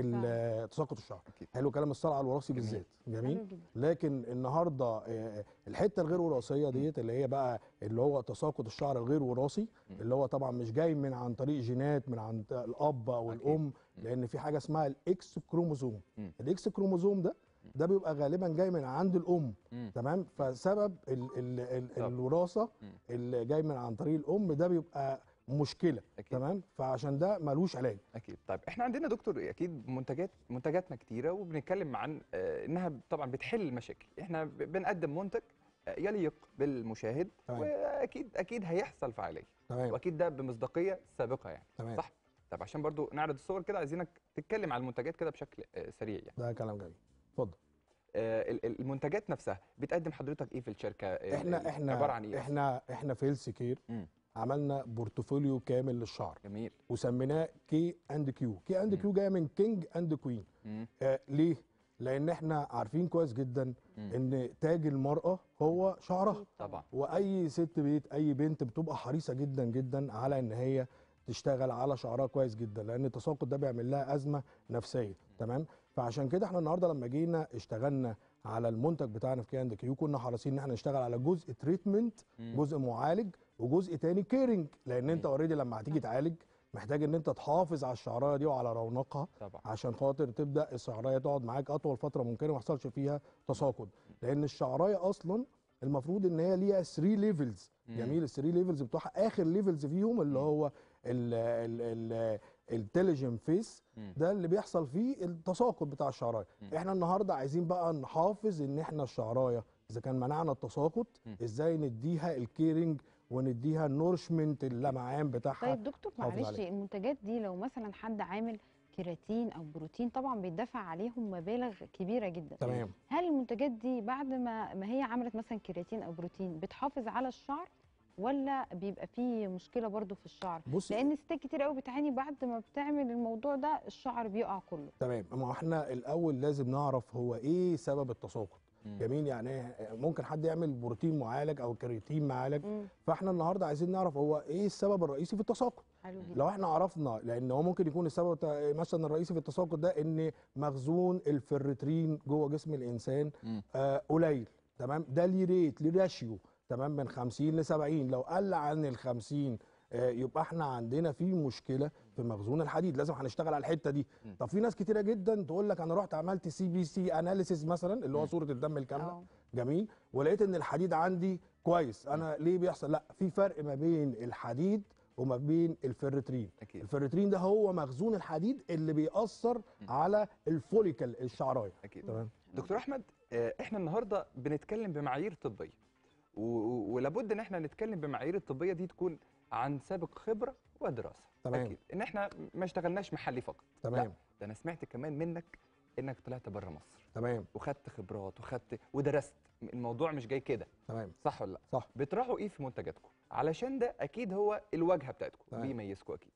ال- تساقط الشعر أكيد. حلو كلام الصلع الوراثي جميل. بالذات جميل حلو جدا لكن النهارده آه، الحته الغير وراثيه ديت اللي هي بقى اللي هو تساقط الشعر الغير وراثي مم. اللي هو طبعا مش جاي من عن طريق جينات من عن الاب او أكيد. الام لان في حاجه اسمها الاكس كروموزوم مم. الاكس كروموزوم ده ده بيبقى غالبا جاي من عند الام مم. تمام فسبب ال ال ال طب. الوراثه مم. اللي جاي من عن طريق الام ده بيبقى مشكله أكيد. تمام فعشان ده ملوش علاج اكيد طيب احنا عندنا دكتور اكيد منتجات منتجاتنا كتيره وبنتكلم عن آه، انها طبعا بتحل المشاكل احنا ب- بنقدم منتج آه، يليق بالمشاهد تمام. واكيد اكيد هيحصل فعاليه تمام واكيد ده بمصداقيه سابقه يعني تمام صح طب عشان برضو نعرض الصور كده عايزينك تتكلم عن المنتجات كده بشكل آه، سريع يعني ده كلام جميل اتفضل آه، ال- ال- المنتجات نفسها بتقدم حضرتك ايه في الشركه آه، احنا ال- احنا عباره عن ايه احنا احنا في هيلث كير مم. عملنا بورتفوليو كامل للشعر جميل وسميناه كي اند كيو كي اند مم. كيو جايه من كينج اند كوين مم. آه ليه لان احنا عارفين كويس جدا مم. ان تاج المراه هو شعرها طبعا واي ست بيت اي بنت بتبقى حريصه جدا جدا على ان هي تشتغل على شعرها كويس جدا لان التساقط ده بيعمل لها ازمه نفسيه تمام فعشان كده احنا النهارده لما جينا اشتغلنا على المنتج بتاعنا في كي اند كيو كنا حريصين ان احنا نشتغل على جزء تريتمنت مم. جزء معالج وجزء تاني كيرنج لان انت اوريدي لما هتيجي تعالج محتاج ان انت تحافظ على الشعرايه دي وعلى رونقها طبعا عشان خاطر تبدا الشعرايه تقعد معاك اطول فتره ممكنه ما يحصلش فيها تساقط لان الشعرايه اصلا المفروض ان هي ليها 3 ليفلز مم. جميل ال 3 ليفلز بتوعها اخر ليفلز فيهم اللي مم. هو التليجن فيس مم. ده اللي بيحصل فيه التساقط بتاع الشعرايه مم. احنا النهارده عايزين بقى نحافظ ان احنا الشعرايه اذا كان منعنا التساقط مم. ازاي نديها الكيرنج ونديها النورشمنت اللمعان بتاعها طيب دكتور حافظ معلش عليه. المنتجات دي لو مثلا حد عامل كيراتين او بروتين طبعا بيدفع عليهم مبالغ كبيره جدا تمام هل المنتجات دي بعد ما ما هي عملت مثلا كيراتين او بروتين بتحافظ على الشعر ولا بيبقى فيه مشكله برضو في الشعر بص لان ستات كتير قوي بتعاني بعد ما بتعمل الموضوع ده الشعر بيقع كله تمام ما احنا الاول لازم نعرف هو ايه سبب التساقط مم. جميل يعني إيه؟ ممكن حد يعمل بروتين معالج او كرياتين معالج مم. فاحنا النهارده عايزين نعرف هو ايه السبب الرئيسي في التساقط حلو جدا لو احنا عرفنا لان هو ممكن يكون السبب بتاع- مثلا الرئيسي في التساقط ده ان مخزون الفرترين جوه جسم الانسان مم. آه قليل تمام ده ليه ريت ليه راشيو تمام من 50 ل 70 لو قل عن ال 50 آه، يبقى احنا عندنا في مشكله في مخزون الحديد لازم هنشتغل على الحته دي مم. طب في ناس كتيره جدا تقول لك انا رحت عملت سي بي سي اناليسيز مثلا اللي هو مم. صوره الدم الكامله اه جميل ولقيت ان الحديد عندي كويس انا ليه بيحصل لا في فرق ما بين الحديد وما بين الفيرترين اكيد الفيرترين ده هو مخزون الحديد اللي بيأثر على الفوليكل الشعرايه اكيد تمام دكتور احمد آه، احنا النهارده بنتكلم بمعايير طبيه و- و- ولابد ان احنا نتكلم بمعايير الطبيه دي تكون عن سابق خبره ودراسه تمام. اكيد ان احنا ما اشتغلناش محلي فقط تمام لا ده انا سمعت كمان منك انك طلعت بره مصر تمام وخدت خبرات وخدت ودرست الموضوع مش جاي كده تمام صح ولا لا صح بتراعوا ايه في منتجاتكم علشان ده اكيد هو الواجهه بتاعتكم تمام. بيميزكم اكيد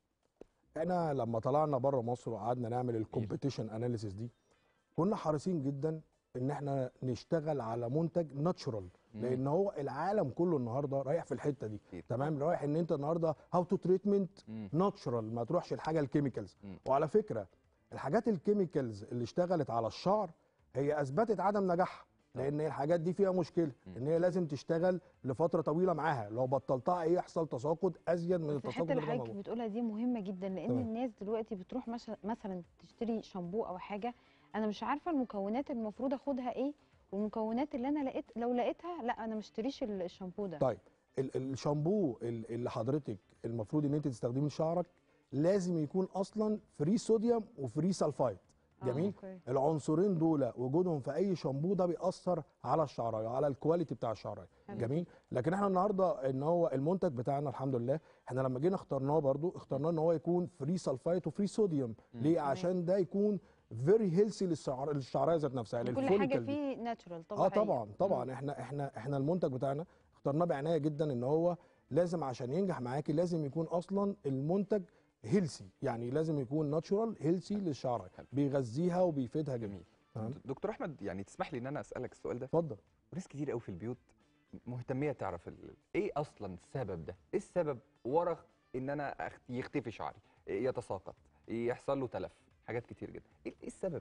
احنا لما طلعنا بره مصر وقعدنا نعمل الكومبيتيشن اناليسيس دي كنا حريصين جدا ان احنا نشتغل على منتج ناتشورال لان هو العالم كله النهارده رايح في الحته دي أكيد. تمام رايح ان انت النهارده هاو تو تريتمنت مم. ناتشورال ما تروحش الحاجه الكيميكالز مم. وعلى فكره الحاجات الكيميكالز اللي اشتغلت على الشعر هي اثبتت عدم نجاحها لان الحاجات دي فيها مشكله مم. ان هي لازم تشتغل لفتره طويله معاها لو بطلتها ايه يحصل تساقط ازيد من بس التساقط الحته اللي اللي كان حضرتك موجود بتقولها دي مهمه جدا لان تمام. الناس دلوقتي بتروح مش- مثلا تشتري شامبو او حاجه انا مش عارفه المكونات المفروض اخدها ايه والمكونات اللي انا لقيت لو لقيتها لا انا ما اشتريش ال- الشامبو ده طيب ال- الشامبو ال- اللي حضرتك المفروض ان انت تستخدميه لشعرك لازم يكون اصلا فري صوديوم وفري سلفايد آه، جميل أوكي. العنصرين دول وجودهم في اي شامبو ده بيأثر على الشعرايه على الكواليتي بتاع الشعرايه حلو. جميل لكن احنا النهارده ان هو المنتج بتاعنا الحمد لله احنا لما جينا اخترناه برضو اخترناه ان هو يكون فري سلفايت وفري صوديوم ليه تمام. عشان ده يكون فيري هيلثي للشعر للشعرايه ذات نفسها يعني كل حاجه الفوليكل دي. فيه ناتشورال طبيعيه اه طبعا طبعا احنا احنا احنا المنتج بتاعنا اخترناه بعنايه جدا ان هو لازم عشان ينجح معاكي لازم يكون اصلا المنتج هيلسي يعني لازم يكون ناتشورال هيلسي للشعر حلو. بيغذيها وبيفيدها جدا جميل تمام. د- دكتور احمد يعني تسمح لي ان انا اسالك السؤال ده اتفضل وناس كتير قوي في البيوت مهتميه تعرف ال- ايه اصلا السبب ده ايه السبب ورا ان انا أخ- يختفي شعري إيه يتساقط إيه يحصل له تلف حاجات كتير جدا ايه إيه السبب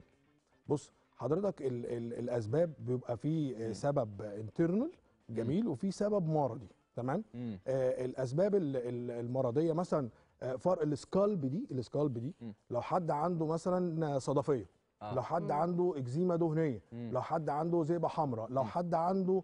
بص حضرتك ال ال الاسباب بيبقى في مم. سبب انترنال جميل وفي سبب مرضي تمام امم آه الاسباب ال- ال- المرضيه مثلا آه فرق السكالب دي السكالب دي مم. لو حد عنده مثلا صدفيه آه. لو حد مم. عنده اكزيما دهنيه مم. لو حد عنده ذئبه حمراء لو مم. حد عنده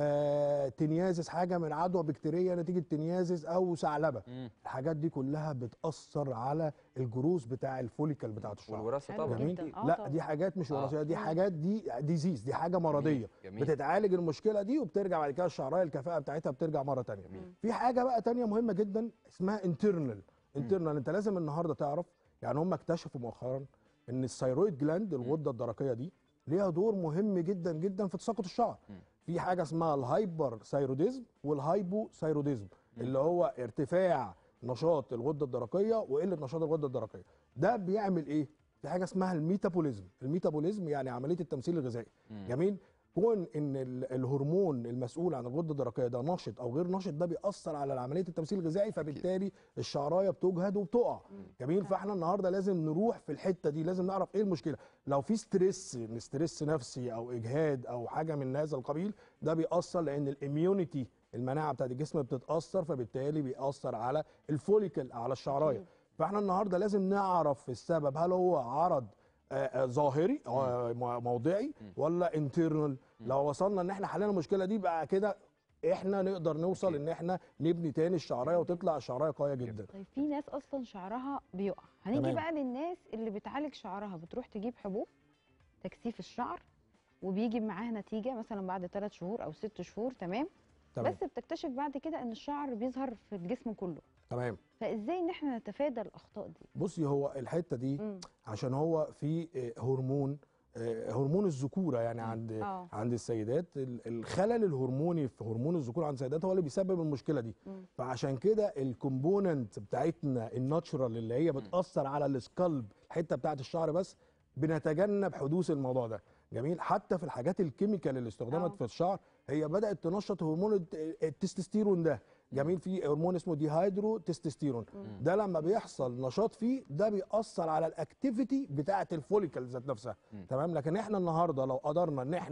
آه تنيازس حاجه من عدوى بكتيريه نتيجه تنيازس او ثعلبه مم. الحاجات دي كلها بتاثر على الجروث بتاع الفوليكل بتاعت الشعر والوراثه حلو طبعا جدا. جميل آه لا طبعا. دي حاجات مش آه. وراثيه دي مم. حاجات دي ديزيز دي حاجه مرضيه جميل. بتتعالج المشكله دي وبترجع بعد كده الشعرايه الكفاءه بتاعتها بترجع مره تانية جميل. في حاجه بقى تانية مهمه جدا اسمها انترنال انترنال انت لازم النهارده تعرف يعني هم اكتشفوا مؤخرا ان الثيرويد جلاند الغده الدرقيه دي ليها دور مهم جدا جدا في تساقط الشعر مم. في حاجه اسمها الهايبر ثيروديزم والهايبو ثيروديزم اللي هو ارتفاع نشاط الغده الدرقيه وقله نشاط الغده الدرقيه ده بيعمل ايه في حاجه اسمها الميتابوليزم الميتابوليزم يعني عمليه التمثيل الغذائي مم. جميل كون ان ال- الهرمون المسؤول عن الغده الدرقيه ده نشط او غير نشط ده بيأثر على عمليه التمثيل الغذائي فبالتالي الشعرايه بتجهد وبتقع جميل فاحنا النهارده لازم نروح في الحته دي لازم نعرف ايه المشكله لو في ستريس ستريس نفسي او اجهاد او حاجه من هذا القبيل ده بيأثر لان الاميونيتي المناعه بتاعت الجسم بتتاثر فبالتالي بيأثر على الفوليكل على الشعرايه أكيد. فاحنا النهارده لازم نعرف السبب هل هو عرض آه، آه، ظاهري آه، مو- موضعي ولا انترنال لو وصلنا ان احنا حلينا المشكله دي بقى كده احنا نقدر نوصل أكيد. ان احنا نبني تاني الشعرايه وتطلع الشعرايه قويه جدا طيب في ناس اصلا شعرها بيقع هنيجي تمام. بقى للناس اللي بتعالج شعرها بتروح تجيب حبوب تكثيف الشعر وبيجي معاها نتيجه مثلا بعد 3 شهور او 6 شهور تمام تمام بس بتكتشف بعد كده ان الشعر بيظهر في الجسم كله تمام فازاي ان احنا نتفادى الاخطاء دي بصي هو الحته دي مم. عشان هو في آه، هرمون آه، هرمون الذكوره يعني عند اه عند السيدات ال- الخلل الهرموني في هرمون الذكوره عند السيدات هو اللي بيسبب المشكله دي مم. فعشان كده الكومبوننت بتاعتنا الناتشورال اللي هي بتاثر على السكالب الحته بتاعت الشعر بس بنتجنب حدوث الموضوع ده جميل حتى في الحاجات الكيميكال اللي استخدمت آه. في الشعر هي بدات تنشط هرمون الت- التستوستيرون ده جميل في هرمون اسمه ديهايدرو تستوستيرون ده لما بيحصل نشاط فيه ده بيأثر على الاكتيفيتي بتاعه الفوليكل ذات نفسها مم. تمام لكن احنا النهارده لو قدرنا ان احنا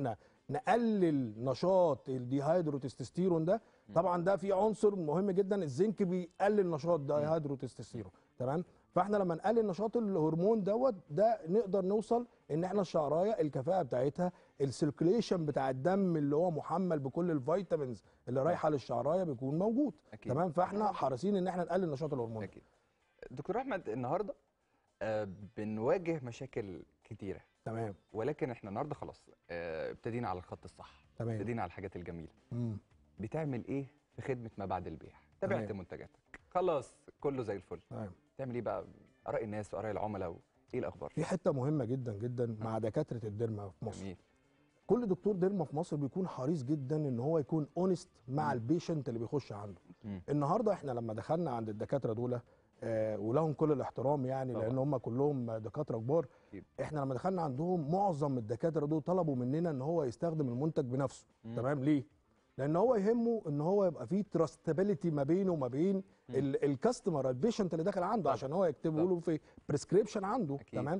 نقلل نشاط الديهايدروتستوستيرون ده طبعا ده في عنصر مهم جدا الزنك بيقلل نشاط ديهايدروتستوستيرون تمام فاحنا لما نقلل نشاط الهرمون دوت ده نقدر نوصل ان احنا الشعرايه الكفاءه بتاعتها السيركيليشن بتاع الدم اللي هو محمل بكل الفيتامينز اللي رايحه للشعرايه بيكون موجود أكيد. تمام فاحنا حريصين ان احنا نقلل نشاط الهرمون اكيد دكتور احمد النهارده آه، بنواجه مشاكل كتيره تمام ولكن احنا النهارده خلاص آه، ابتدينا على الخط الصح تمام ابتدينا على الحاجات الجميله مم. بتعمل ايه في خدمه ما بعد البيع تابعت تمام. منتجاتك خلاص كله زي الفل تمام تعمل ايه بقى اراء الناس واراء العملاء وايه الاخبار في حته مهمه جدا جدا مع دكاتره الديرما في مصر جميل كل دكتور ديرما في مصر بيكون حريص جدا ان هو يكون اونست مع البيشنت اللي بيخش عنده مم. النهارده احنا لما دخلنا عند الدكاتره دول آه ولهم كل الاحترام يعني طبعا. لان هم كلهم دكاتره كبار أكيد. احنا لما دخلنا عندهم معظم الدكاتره دول طلبوا مننا ان هو يستخدم المنتج بنفسه مم. تمام ليه لان هو يهمه ان هو يبقى فيه تراستابيليتي ما بينه وما بين ال- الكاستمر البيشنت اللي داخل عنده طبعا. عشان هو يكتبه طبعا. له في بريسكريبشن عنده أكيد. تمام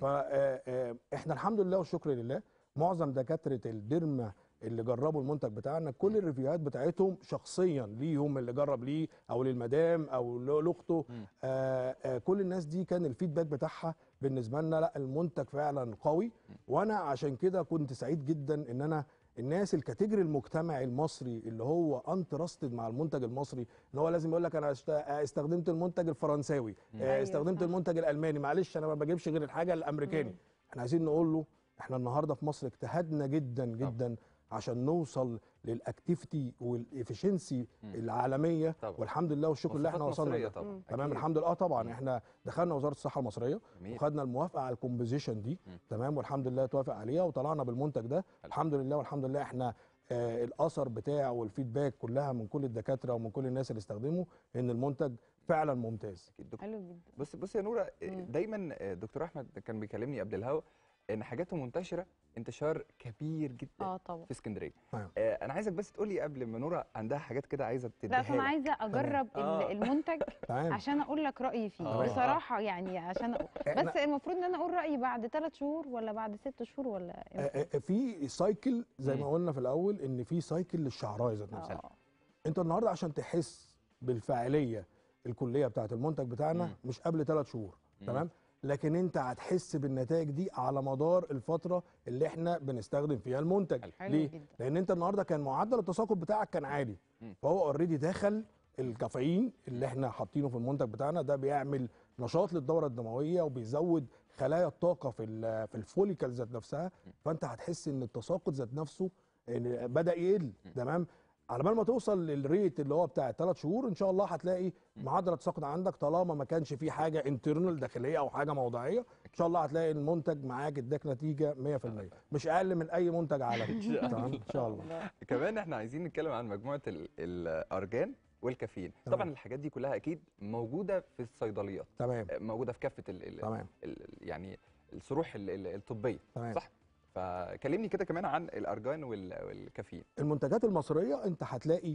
فاحنا الحمد لله والشكر لله معظم دكاتره الديرما اللي جربوا المنتج بتاعنا كل الريفيوهات بتاعتهم شخصيا ليهم اللي جرب ليه او للمدام او ل- لاخته مم. آه آه كل الناس دي كان الفيدباك بتاعها بالنسبه لنا لا المنتج فعلا قوي وانا عشان كده كنت سعيد جدا ان انا الناس الكاتيجوري المجتمعي المصري اللي هو انترستد مع المنتج المصري ان هو لازم يقول لك انا است- آه، استخدمت المنتج الفرنساوي آه أيوة استخدمت صح. المنتج الالماني معلش انا ما بجيبش غير الحاجه الامريكاني احنا عايزين نقول له احنا النهارده في مصر اجتهدنا جدا جدا عشان نوصل للاكتيفيتي والافشنسي العالميه طبعا. والحمد لله والشكر لله احنا مواصفات وصلنا مصرية لده. طبعا تمام أكيد. الحمد لله اه طبعا احنا دخلنا وزاره الصحه المصريه جميل. وخدنا الموافقه على الكومبوزيشن دي مم. تمام والحمد لله توافق عليها وطلعنا بالمنتج ده الحمد لله والحمد لله احنا آه الاثر بتاعه والفيدباك كلها من كل الدكاتره ومن كل الناس اللي استخدموا ان المنتج فعلا ممتاز أكيد. دكتور- حلو جدا بص بص يا نوره مم. دايما دكتور احمد كان بيكلمني قبل الهوا ان حاجاته منتشره انتشار كبير جدا اه طبعا في اسكندريه نعم. آه انا عايزك بس تقولي قبل ما نوره عندها حاجات كده عايزه تديها لا أصل انا لك. عايزه اجرب ال- آه. المنتج تمام عشان اقول لك رايي فيه آه. بصراحه يعني عشان أقول. إحنا- بس المفروض ان انا اقول رايي بعد ثلاث شهور ولا بعد ست شهور ولا إمتى؟ آه، آه، في سايكل زي ما مم. قلنا في الاول ان في سايكل للشعرايه ذات نفسها آه. انت النهارده عشان تحس بالفاعليه الكليه بتاعت المنتج بتاعنا مم. مش قبل ثلاث شهور مم. تمام لكن انت هتحس بالنتائج دي على مدار الفتره اللي احنا بنستخدم فيها المنتج حلو. حلو ليه جدا. لان انت النهارده كان معدل التساقط بتاعك كان عالي مم. فهو اوريدي دخل الكافيين اللي احنا حاطينه في المنتج بتاعنا ده بيعمل نشاط للدوره الدمويه وبيزود خلايا الطاقه في ال- في الفوليكل ذات نفسها فانت هتحس ان التساقط ذات نفسه إن بدا يقل تمام على بال ما توصل للريت اللي هو بتاع ثلاث شهور ان شاء الله هتلاقي معدل التساقط عندك طالما ما كانش فيه حاجه انترنال داخليه او حاجه موضعيه ان شاء الله هتلاقي المنتج معاك اداك نتيجه 100% مش اقل من اي منتج عالمي تمام ان شاء الله كمان احنا عايزين نتكلم عن مجموعه ال- الارجان والكافيين تمام. طبعا الحاجات دي كلها اكيد موجوده في الصيدليات تمام آه، موجوده في كافه ال ال تمام ال يعني الصروح ال- ال- الطبيه تمام. صح فكلمني كده كمان عن الارجان وال- والكافيين المنتجات المصريه انت هتلاقي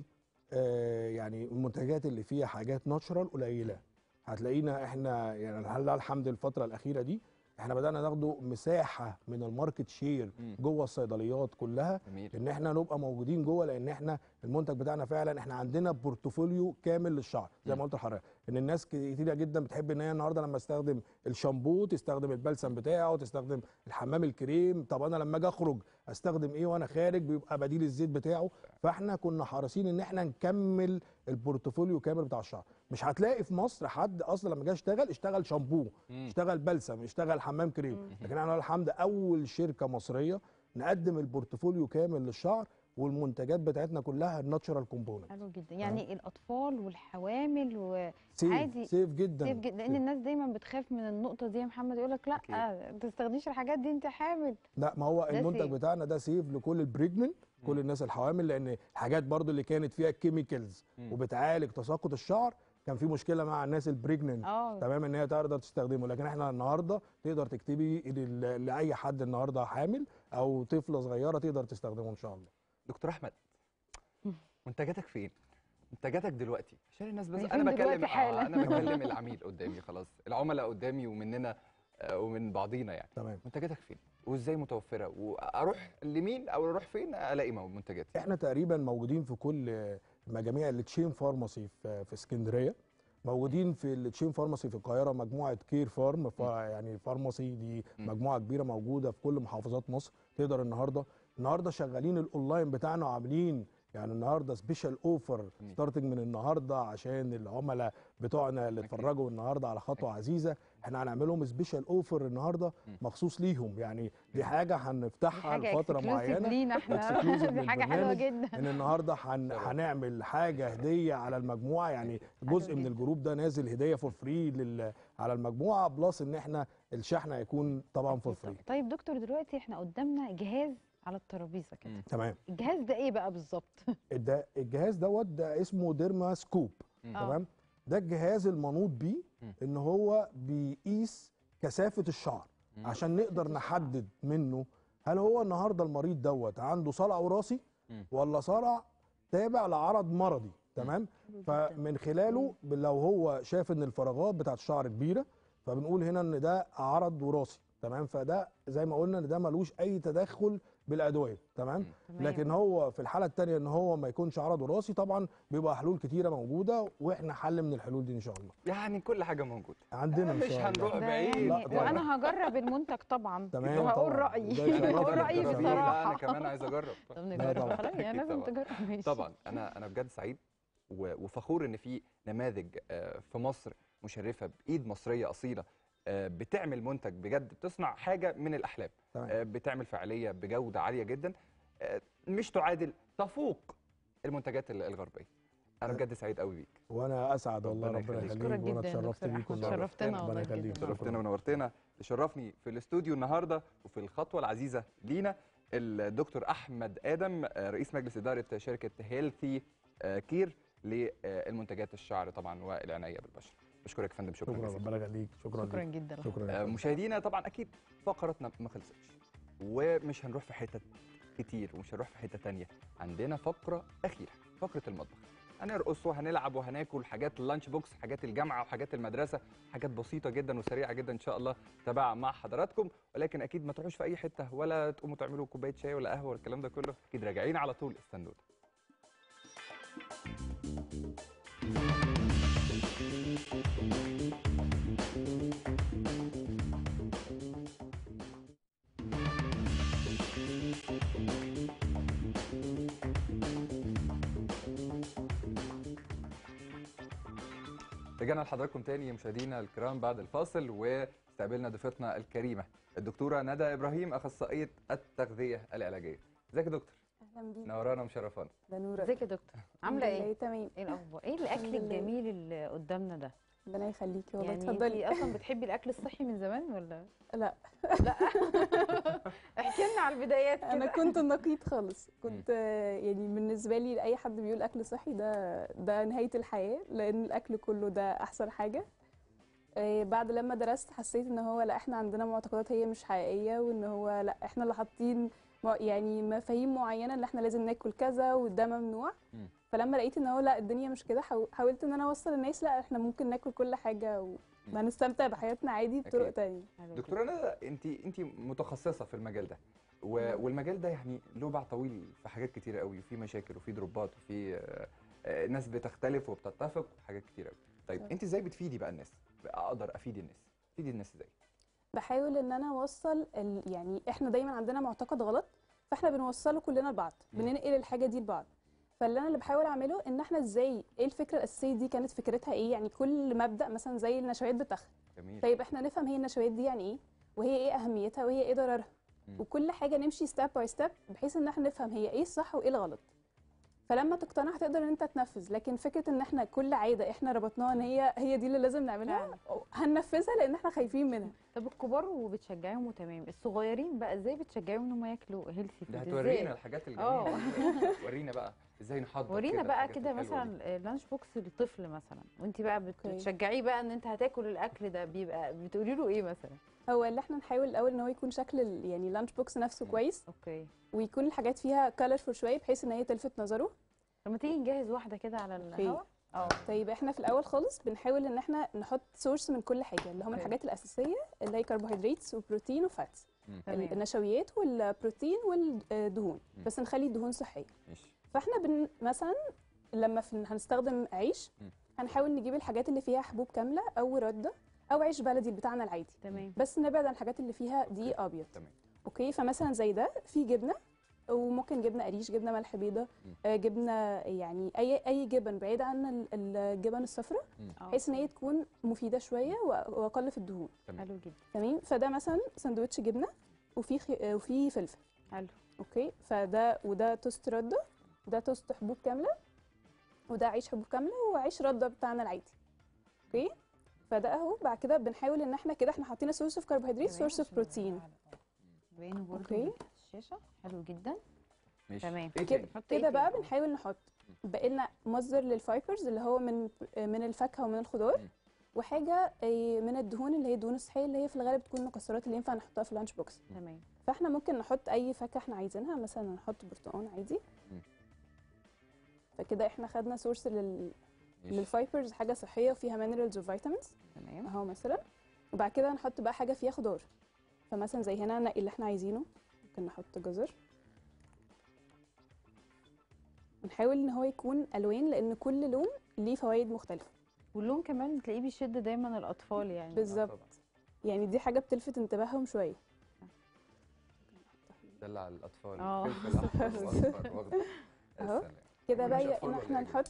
آه يعني المنتجات اللي فيها حاجات ناتشرال قليله هتلاقينا احنا يعني لله الحمد الفتره الاخيره دي احنا بدانا ناخده مساحه من الماركت شير مم. جوه الصيدليات كلها جميل ان احنا نبقى موجودين جوه لان احنا المنتج بتاعنا فعلا احنا عندنا بورتفوليو كامل للشعر زي مم. ما قلت لحضرتك ان الناس كتيره جدا بتحب ان هي النهارده لما استخدم الشامبو تستخدم البلسم بتاعه تستخدم الحمام الكريم طب انا لما اجي اخرج استخدم ايه وانا خارج بيبقى بديل الزيت بتاعه فاحنا كنا حريصين ان احنا نكمل البورتفوليو كامل بتاع الشعر مش هتلاقي في مصر حد اصلا لما جه اشتغل اشتغل شامبو مم. اشتغل بلسم اشتغل حمام كريم لكن احنا الحمد اول شركه مصريه نقدم البورتفوليو كامل للشعر والمنتجات بتاعتنا كلها الناتشرال كومبوننت حلو جدا يعني الاطفال والحوامل و سيف عادي. سيف جدا سيف جدا لان الناس دايما بتخاف من النقطه دي يا محمد يقول لك لا أكيد. ما تستخدميش الحاجات دي انت حامل لا ما هو ده المنتج سيف. بتاعنا ده سيف لكل البريجننت كل الناس الحوامل لان الحاجات برضو اللي كانت فيها كيميكالز مم. وبتعالج تساقط الشعر كان في مشكله مع الناس البريجننت اه تمام ان هي تقدر تستخدمه لكن احنا النهارده تقدر تكتبي لل- لاي حد النهارده حامل او طفله صغيره تقدر تستخدمه ان شاء الله دكتور احمد منتجاتك فين منتجاتك دلوقتي عشان الناس بس هي انا فين بكلم دلوقتي حالا؟ آه انا بكلم العميل قدامي خلاص العملاء قدامي ومننا آه، ومن بعضينا يعني تمام منتجاتك فين وازاي متوفره واروح لمين او اروح فين الاقي منتجاتي احنا تقريبا موجودين في كل مجاميع التشين فارماسي في في اسكندريه موجودين في التشين فارماسي في القاهره مجموعه كير فارم ف- يعني فارماسي دي م. مجموعه كبيره موجوده في كل محافظات مصر تقدر النهارده النهارده شغالين الاونلاين بتاعنا وعاملين يعني النهارده سبيشال اوفر جميل. ستارتنج من النهارده عشان العملاء بتوعنا اللي أكيد. اتفرجوا النهارده على خطوه عزيزه احنا هنعمل لهم سبيشال اوفر النهارده م. مخصوص ليهم يعني دي جميل. حاجه دي هنفتحها حاجه لفتره exclusive معينه لينا احنا exclusive دي حاجه حلوه للبرنامج. جدا ان النهارده هن... شرف. هنعمل حاجه هديه على المجموعه يعني جزء من جدا. الجروب ده نازل هديه فور فري لل... على المجموعه بلس ان احنا الشحن هيكون طبعا فور فري طيب دكتور دلوقتي احنا قدامنا جهاز على الترابيزه كده مم. تمام الجهاز ده ايه بقى بالظبط ده الجهاز دوت ده اسمه ديرما سكوب مم. آه. تمام ده الجهاز المنوط بيه مم. ان هو بيقيس كثافه الشعر مم. عشان نقدر نحدد منه هل هو النهارده المريض دوت عنده صلع وراثي مم. ولا صلع تابع لعرض مرضي تمام فمن خلاله لو هو شاف ان الفراغات بتاعت الشعر كبيره فبنقول هنا ان ده عرض وراثي تمام فده زي ما قلنا ان ده ملوش اي تدخل بالادويه تمام تمام. لكن هو في الحاله الثانيه ان هو ما يكونش عرض وراثي طبعا بيبقى حلول كتيره موجوده واحنا حل من الحلول دي ان شاء الله يعني كل حاجه موجوده عندنا ان مش شاء الله هنروح ده بعيد. يعني لا طبعاً. وانا هجرب المنتج طبعا تمام وهقول طبعاً. رايي ده يشرفنا هقول إنك رايي تجربيه. لا بصراحه انا كمان عايز اجرب طب لا نجرب طبعاً. خلاص يعني أكيد لازم طبعاً. تجرب ماشي طبعا انا انا بجد سعيد و- وفخور ان في نماذج آه، في مصر مشرفه بايد مصريه اصيله آه، بتعمل منتج بجد بتصنع حاجه من الاحلام تمام. آه، بتعمل فعاليه بجوده عاليه جدا آه، مش تعادل تفوق المنتجات ال- الغربيه انا بجد سعيد قوي بيك وانا اسعد والله ربنا ربنا يخليك. يخليك اشكرك وانا جدا يا اتشرفت دكتور بيك احمد والله. شرفتنا ربنا والله يخليك. جدا شرفتنا ونورتنا شرفني في الاستوديو النهارده وفي الخطوه العزيزه لينا الدكتور احمد ادم آه، رئيس مجلس اداره شركه هيلثي آه، كير للمنتجات الشعر طبعا والعنايه بالبشره بشكرك يا فندم شكرا شكرا جزيلا ربنا يخليك شكرا شكرا ليك. جدا شكرا آه، لك. مشاهدينا طبعا اكيد فقرتنا ما خلصتش ومش هنروح في حتت كتير ومش هنروح في حته تانية عندنا فقره اخيره فقره المطبخ هنرقص وهنلعب وهناكل حاجات اللانش بوكس حاجات الجامعه وحاجات المدرسه حاجات بسيطه جدا وسريعه جدا ان شاء الله تابعها مع حضراتكم ولكن اكيد ما تروحوش في اي حته ولا تقوموا تعملوا كوبايه شاي ولا قهوه ولا الكلام ده كله اكيد راجعين على طول استنونا رجعنا لحضراتكم تاني مشاهدينا الكرام بعد الفاصل واستقبلنا ضيفتنا الكريمه الدكتوره ندى ابراهيم اخصائيه التغذيه العلاجيه ازيك يا دكتور اهلا بيك نورانا ومشرفانا ده نورة ازيك يا دكتور عامله الحمد لله ايه تمام ايه الاخبار ايه الاكل الحمد لله. الجميل اللي قدامنا ده ربنا يخليكي والله يعني اتفضلي انتي اصلا بتحبي الاكل الصحي من زمان ولا لا لا احكي لنا على البدايات انا كده كنت النقيض خالص كنت آه، يعني بالنسبه لي اي حد بيقول اكل صحي ده ده نهايه الحياه لان الاكل كله ده احسن حاجه آه، بعد لما درست حسيت ان هو لا احنا عندنا معتقدات هي مش حقيقيه وان هو لا احنا اللي حاطين م- يعني مفاهيم معينه ان احنا لازم ناكل كذا وده ممنوع مم. فلما لقيت ان هو لا الدنيا مش كده حاو- حاولت ان انا اوصل الناس لا احنا ممكن ناكل كل حاجه وهنستمتع بحياتنا عادي بطرق أكيد. تانية حلو جدا. دكتوره ندى انت انت متخصصه في المجال ده و... والمجال ده يعني له باع طويل في حاجات كتيره قوي وفي مشاكل وفي دروبات وفي آه، آه، ناس بتختلف وبتتفق وحاجات كتيره قوي طيب صح. انت ازاي بتفيدي بقى الناس اقدر افيد الناس افيد الناس ازاي بحاول ان انا اوصل ال... يعني احنا دايما عندنا معتقد غلط فاحنا بنوصله كلنا لبعض مم. بننقل الحاجه دي لبعض فاللي انا اللي بحاول اعمله ان احنا ازاي ايه الفكره الاساسيه دي كانت فكرتها ايه يعني كل مبدا مثلا زي النشويات بتخن جميل طيب احنا نفهم هي النشويات دي يعني ايه وهي ايه اهميتها وهي ايه ضررها مم. وكل حاجه نمشي ستيب باي ستيب بحيث ان احنا نفهم هي ايه الصح وايه الغلط فلما تقتنع هتقدر ان انت تنفذ لكن فكره ان احنا كل عاده احنا ربطناها ان هي هي دي اللي لازم نعملها هننفذها لان احنا خايفين منها طب الكبار وبتشجعيهم وتمام الصغيرين بقى ازاي بتشجعيهم ان هم ياكلوا هيلثي ده فود هتورينا الحاجات اه. الجميله ورينا بقى ازاي نحضر ورينا بقى الحاجات كده الحلوة دي. مثلا لانش بوكس للطفل مثلا وانت بقى بت- اوكي. بتشجعيه بقى ان انت هتاكل الاكل ده بيبقى بتقولي له ايه مثلا هو اللي احنا نحاول الاول ان هو يكون شكل ال- يعني لانش بوكس نفسه مم. كويس اوكي ويكون الحاجات فيها كالرفول شويه بحيث ان هي تلفت نظره لما تيجي نجهز واحده كده على الهوا اه طيب احنا في الاول خالص بنحاول ان احنا نحط سورس من كل حاجه اللي هم اوكي. الحاجات الاساسيه اللي هي كربوهيدرات وبروتين وفات تمام. النشويات والبروتين والدهون مم. بس نخلي الدهون صحيه ماشي فاحنا بن مثلا لما في هنستخدم عيش مم. هنحاول نجيب الحاجات اللي فيها حبوب كامله او رده او عيش بلدي بتاعنا العادي تمام بس نبعد عن الحاجات اللي فيها دقيق ابيض تمام اوكي فمثلا زي ده في جبنه وممكن جبنه قريش جبنه ملح بيضه مم. آه، جبنه يعني اي اي جبن بعيد عن ال- الجبن الصفراء آه، بحيث ان هي تكون مفيده شويه وأ- واقل في الدهون حلو جدا تمام فده مثلا سندوتش جبنه وفي خي... آه، وفي فلفل حلو اوكي فده وده توست رده وده توست حبوب كامله وده عيش حبوب كامله وعيش رده بتاعنا العادي اوكي فده اهو بعد كده بنحاول ان احنا كده احنا حاطين سورس اوف كربوهيدرات سورس اوف بروتين باين برضه أوكي. الشاشه حلو جدا ماشي تمام. ايه كده تاني نحط إيه كده بقى تاني؟ بنحاول نحط بقى لنا مصدر للفايبرز اللي هو من من الفاكهه ومن الخضار مم. وحاجه آه، من الدهون اللي هي الدهون الصحيه اللي هي في الغالب بتكون مكسرات اللي ينفع نحطها في اللانش بوكس تمام فاحنا ممكن نحط اي فاكهه احنا عايزينها مثلا نحط برتقال عادي مم. فكده احنا خدنا سورس لل... ماشي. للفايبرز حاجه صحيه وفيها مينرالز وفيتامينز تمام اهو مثلا وبعد كده نحط بقى حاجه فيها خضار فمثلا زي هنا نقي اللي احنا عايزينه ممكن نحط جزر ونحاول ان هو يكون الوان لان كل لون ليه فوائد مختلفه واللون كمان بتلاقيه بيشد دايما الاطفال يعني آه بالظبط طبعاً. يعني دي حاجه بتلفت انتباههم شويه دلع الاطفال آه. فلفل احمر واصفر واخضر يا أهو. سلام. كده مش بقى أطفال ان ولا احنا إيه؟ نحط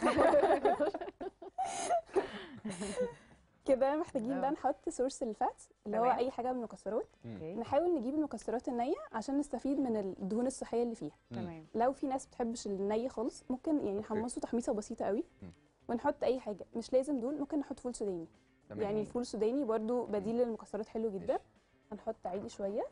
كده محتاجين بقى آه. نحط سورس الفات اللي هو تمام. اي حاجه من المكسرات مم. اوكي نحاول نجيب المكسرات النيه عشان نستفيد من الدهون الصحيه اللي فيها مم. تمام لو في ناس بتحبش الني خالص ممكن يعني نحمصه تحميصه بسيطه قوي مم. ونحط اي حاجه مش لازم دول ممكن نحط فول سوداني تمام. يعني الفول السوداني برضو بديل للمكسرات حلو جدا ماشي. هنحط عادي شويه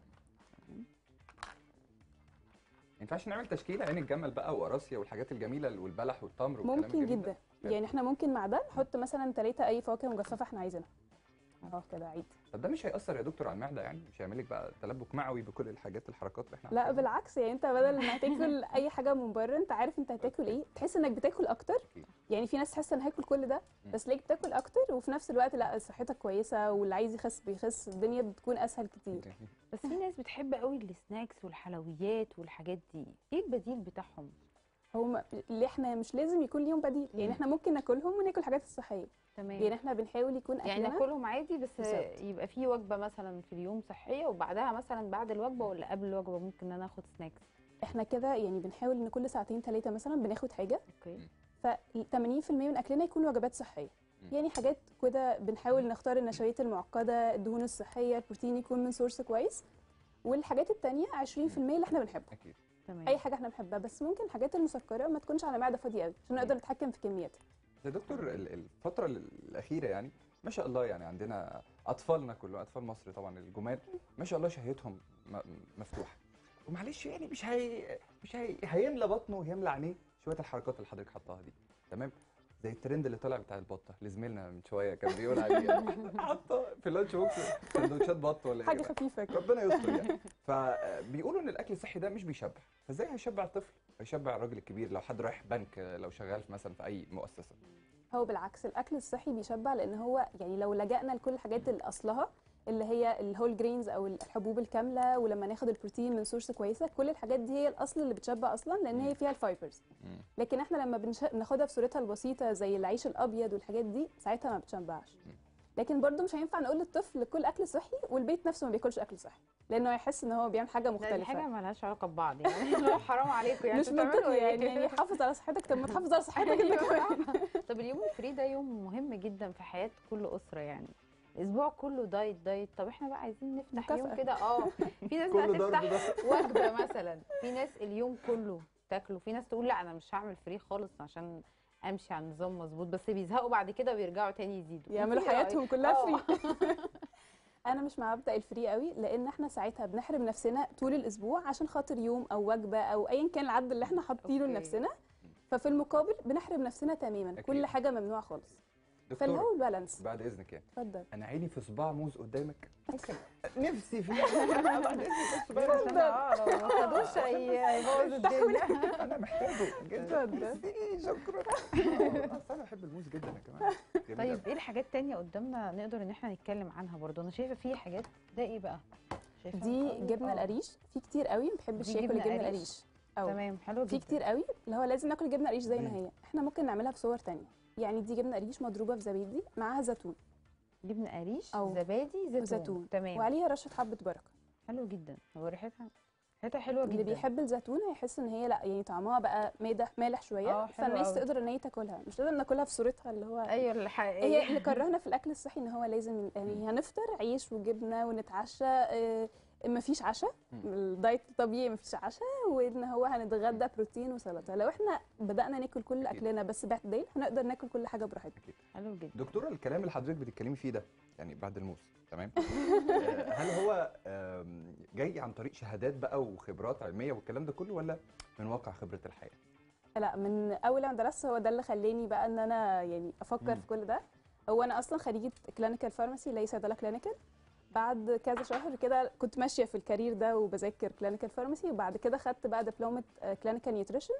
ما ينفعش نعمل تشكيله عين الجمل بقى وقراصيا والحاجات الجميله والبلح والتمر والكلام ممكن الجميل جدا ده. يعني احنا ممكن مع ده نحط مثلا ثلاثه اي فواكه مجففه احنا عايزينها اهو كده عادي طب ده مش هيأثر يا دكتور على المعده يعني مش هيعمل لك بقى تلبك معوي بكل الحاجات الحركات اللي احنا لا عارفينها؟ بالعكس يعني انت بدل ما هتاكل اي حاجه من بره انت عارف انت هتاكل ايه تحس انك بتاكل اكتر أكيد. يعني في ناس تحس انا هاكل كل ده مم. بس ليك بتاكل اكتر وفي نفس الوقت لا صحتك كويسه واللي عايز يخس بيخس الدنيا بتكون اسهل كتير بس في ناس بتحب قوي السناكس والحلويات والحاجات دي ايه البديل بتاعهم هم اللي احنا مش لازم يكون ليهم بديل يعني مم. احنا ممكن ناكلهم وناكل الحاجات الصحيه تمام يعني احنا بنحاول يكون يعني اكلنا ناكلهم عادي بس بالظبط. يبقى في وجبه مثلا في اليوم صحيه وبعدها مثلا بعد الوجبه ولا قبل الوجبه ممكن ان انا اخد سناكس احنا كده يعني بنحاول ان كل ساعتين ثلاثه مثلا بناخد حاجه اوكي ف 80% من اكلنا يكون وجبات صحيه مم. يعني حاجات كده بنحاول نختار النشويات المعقده الدهون الصحيه البروتين يكون من سورس كويس والحاجات التانية 20% اللي احنا بنحبه اكيد تمام اي حاجه احنا بنحبها بس ممكن الحاجات المسكره ما تكونش على معده فاضيه قوي عشان نقدر نتحكم في كمياتها يا دكتور ال- الفتره الاخيره يعني ما شاء الله يعني عندنا اطفالنا كلهم اطفال مصر طبعا الجمال ما شاء الله شهيتهم م- مفتوحه ومعلش يعني مش هي مش هي هيملى بطنه ويملى عينيه شويه الحركات اللي حضرتك حطاها دي تمام زي الترند اللي طلع بتاع البطه اللي زميلنا من شويه كان بيقول عليه حاطه في اللانش بوكس سندوتشات بط ولا حاجه ايه خفيفه كده ربنا يستر يعني فبيقولوا ان الاكل الصحي ده مش بيشبع فازاي هيشبع الطفل هيشبع الراجل الكبير لو حد رايح بنك لو شغال في مثلا في اي مؤسسه هو بالعكس الاكل الصحي بيشبع لان هو يعني لو لجأنا لكل الحاجات اللي اصلها اللي هي الهول جرينز او الحبوب الكامله ولما ناخد البروتين من سورس كويسه كل الحاجات دي هي الاصل اللي بتشبع اصلا لان هي فيها الفايبرز لكن احنا لما بنش... بناخدها في صورتها البسيطه زي العيش الابيض والحاجات دي ساعتها ما بتشبعش لكن برضو مش هينفع نقول للطفل كل اكل صحي والبيت نفسه ما بياكلش اكل صحي لانه هيحس ان هو بيعمل حاجه لا دي مختلفه حاجه مالهاش علاقه ببعض يعني لو حرام عليكم يعني مش انتوا بتعملوا منطقي إيه؟ يعني يعني حافظ على صحتك طب ما تحافظ على صحتك انت كمان طب اليوم الفري ده يوم مهم جدا في حياه كل اسره يعني الاسبوع كله دايت دايت طب احنا بقى عايزين نفتح يوم مكافأة. كده اه في ناس بقى كله ضرب تفتح ده وجبه مثلا في ناس اليوم كله تاكله في ناس تقول لا انا مش هعمل فري خالص عشان امشي على النظام مظبوط بس بيزهقوا بعد كده ويرجعوا تاني يزيدوا يعملوا إيه رأيك؟ حياتهم كلها آه. فري انا مش مع مبدا الفري قوي لان احنا ساعتها بنحرم نفسنا طول الاسبوع عشان خاطر يوم او وجبه او ايا كان العدد اللي احنا حاطينه أوكي. لنفسنا ففي المقابل بنحرم نفسنا تماما أكيد. كل حاجه ممنوعه خالص فاللي دكتورة هو البالانس بعد اذنك يعني اتفضل انا عيني في صباع موز قدامك ممكن نفسي فيها بعد اذنك بس بقى. عشان اه لو ما خدوش هي- هيبوظ الدنيا انا محتاجه جدا اتفضل. ميرسي، شكرا آه، أصل انا بحب الموز جدا يا كمان جميل طيب أوي. ايه الحاجات تانية قدامنا نقدر ان احنا نتكلم عنها برضه انا شايفه في حاجات ده ايه بقى شايفة دي القوي؟ جبنه آه. القريش في كتير قوي ما بيحبش دي ياكل جبنة الجبنه قريش؟ القريش أو تمام حلو في جدا كتير قوي اللي هو لازم ناكل جبنه قريش زي ما مم. هي احنا ممكن نعملها بصور تانية يعني دي جبنه قريش مضروبه في زبادي معاها زيتون جبنه قريش أو زبادي زيتون وزيتون. تمام وعليها رشه حبه بركه حلو جدا هو ريحتها ريحتها حلوه جدا اللي بيحب الزيتون هيحس ان هي لا يعني طعمها بقى مالح مالح شويه آه، حلو فالناس أوي. تقدر ان هي تاكلها مش لازم ناكلها في صورتها اللي هو ايوه هي الحقيقيه اللي كرهنا في الاكل الصحي ان هو لازم يعني هنفطر عيش وجبنه ونتعشى آه، مفيش عشاء مم. الدايت الطبيعي مفيش عشاء وان هو هنتغدى بروتين وسلطه لو احنا بدانا ناكل كل أكيد. اكلنا بس باعتدال هنقدر ناكل كل حاجه براحتنا حلو جدا دكتوره الكلام اللي حضرتك بتتكلمي فيه ده يعني بعد الموز تمام آه، هل هو آم، جاي عن طريق شهادات بقى وخبرات علميه والكلام ده كله ولا من واقع خبره الحياه لا من اول ما درست هو ده اللي خلاني بقى ان انا يعني افكر مم. في كل ده هو انا اصلا خريجه كلينيكال فارماسي اللي هي صيدله كلينيكال بعد كذا شهر كده كنت ماشيه في الكارير ده وبذاكر كلينيكال فارماسي وبعد كده خدت بقى دبلومه كلينيكال نيوتريشن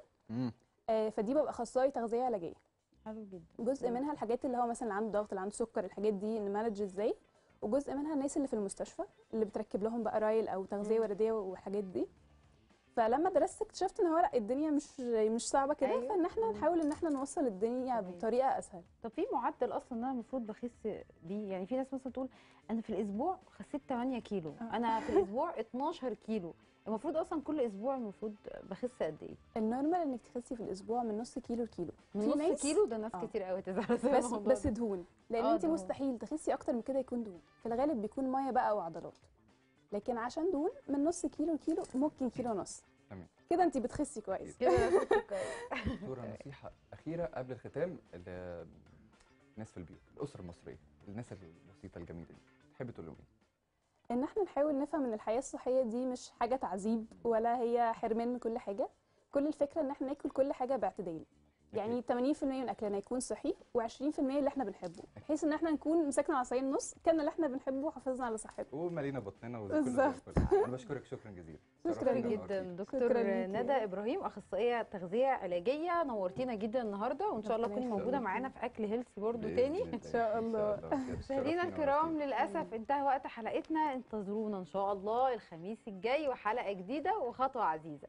فدي ببقى اخصائي تغذيه علاجيه حلو جدا جزء منها الحاجات اللي هو مثلا اللي عنده ضغط اللي عنده سكر الحاجات دي نمانج ازاي وجزء منها الناس اللي في المستشفى اللي بتركب لهم بقى رايل او تغذيه مم. ورديه والحاجات دي فلما درست اكتشفت ان هو لا الدنيا مش مش صعبه كده أيوة. فان احنا مم. نحاول ان احنا نوصل الدنيا تمام. بطريقه اسهل طب في معدل اصلا ان انا المفروض بخس بيه يعني في ناس مثلا تقول انا في الاسبوع خسيت 8 كيلو آه. انا في الاسبوع 12 كيلو المفروض اصلا كل اسبوع المفروض بخس قد ايه النورمال انك تخسي في الاسبوع من نص كيلو لكيلو من في نص ناس- كيلو ده ناس آه. كتير قوي تزعل بسبب بس الموضوع بس ده. دهون لان آه، انت دهون. مستحيل تخسي اكتر من كده يكون دهون في الغالب بيكون ميه بقى او عضلات لكن عشان دون من نص كيلو لكيلو ممكن كيلو ونص تمام. كده انت بتخسي كويس كده أنا كنت كويس. دكتوره نصيحه اخيره قبل الختام الناس في البيوت الاسره المصريه الناس البسيطه الجميله دي تحب تقول لهم ايه ان احنا نحاول نفهم ان الحياه الصحيه دي مش حاجه تعذيب ولا هي حرمان من كل حاجه كل الفكره ان احنا ناكل كل حاجه باعتدال يعني 80% من اكلنا يكون صحي و20% اللي احنا بنحبه بحيث ان احنا نكون مسكنا العصايه النص كلنا اللي احنا بنحبه وحافظنا على صحتنا ومالينا بطننا وكله زي بالظبط. الفل. انا بشكرك شكرا جزيلا شكراً شرفتينا شكرا جدا ونورتينا. دكتور شكراً ليكي. ندى ابراهيم اخصائيه تغذيه علاجيه نورتينا جدا النهارده وان شاء الله ربنا تكوني يخليكي. موجوده معانا في اكل هيلثي برضو بإذن تاني الله. إن شاء الله. بجد. مشاهدينا شرفتينا الكرام ونورتينا. للاسف انتهى وقت حلقتنا انتظرونا ان شاء الله الخميس الجاي وحلقه جديده وخطوه عزيزه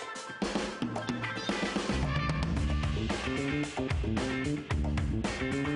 Thank you.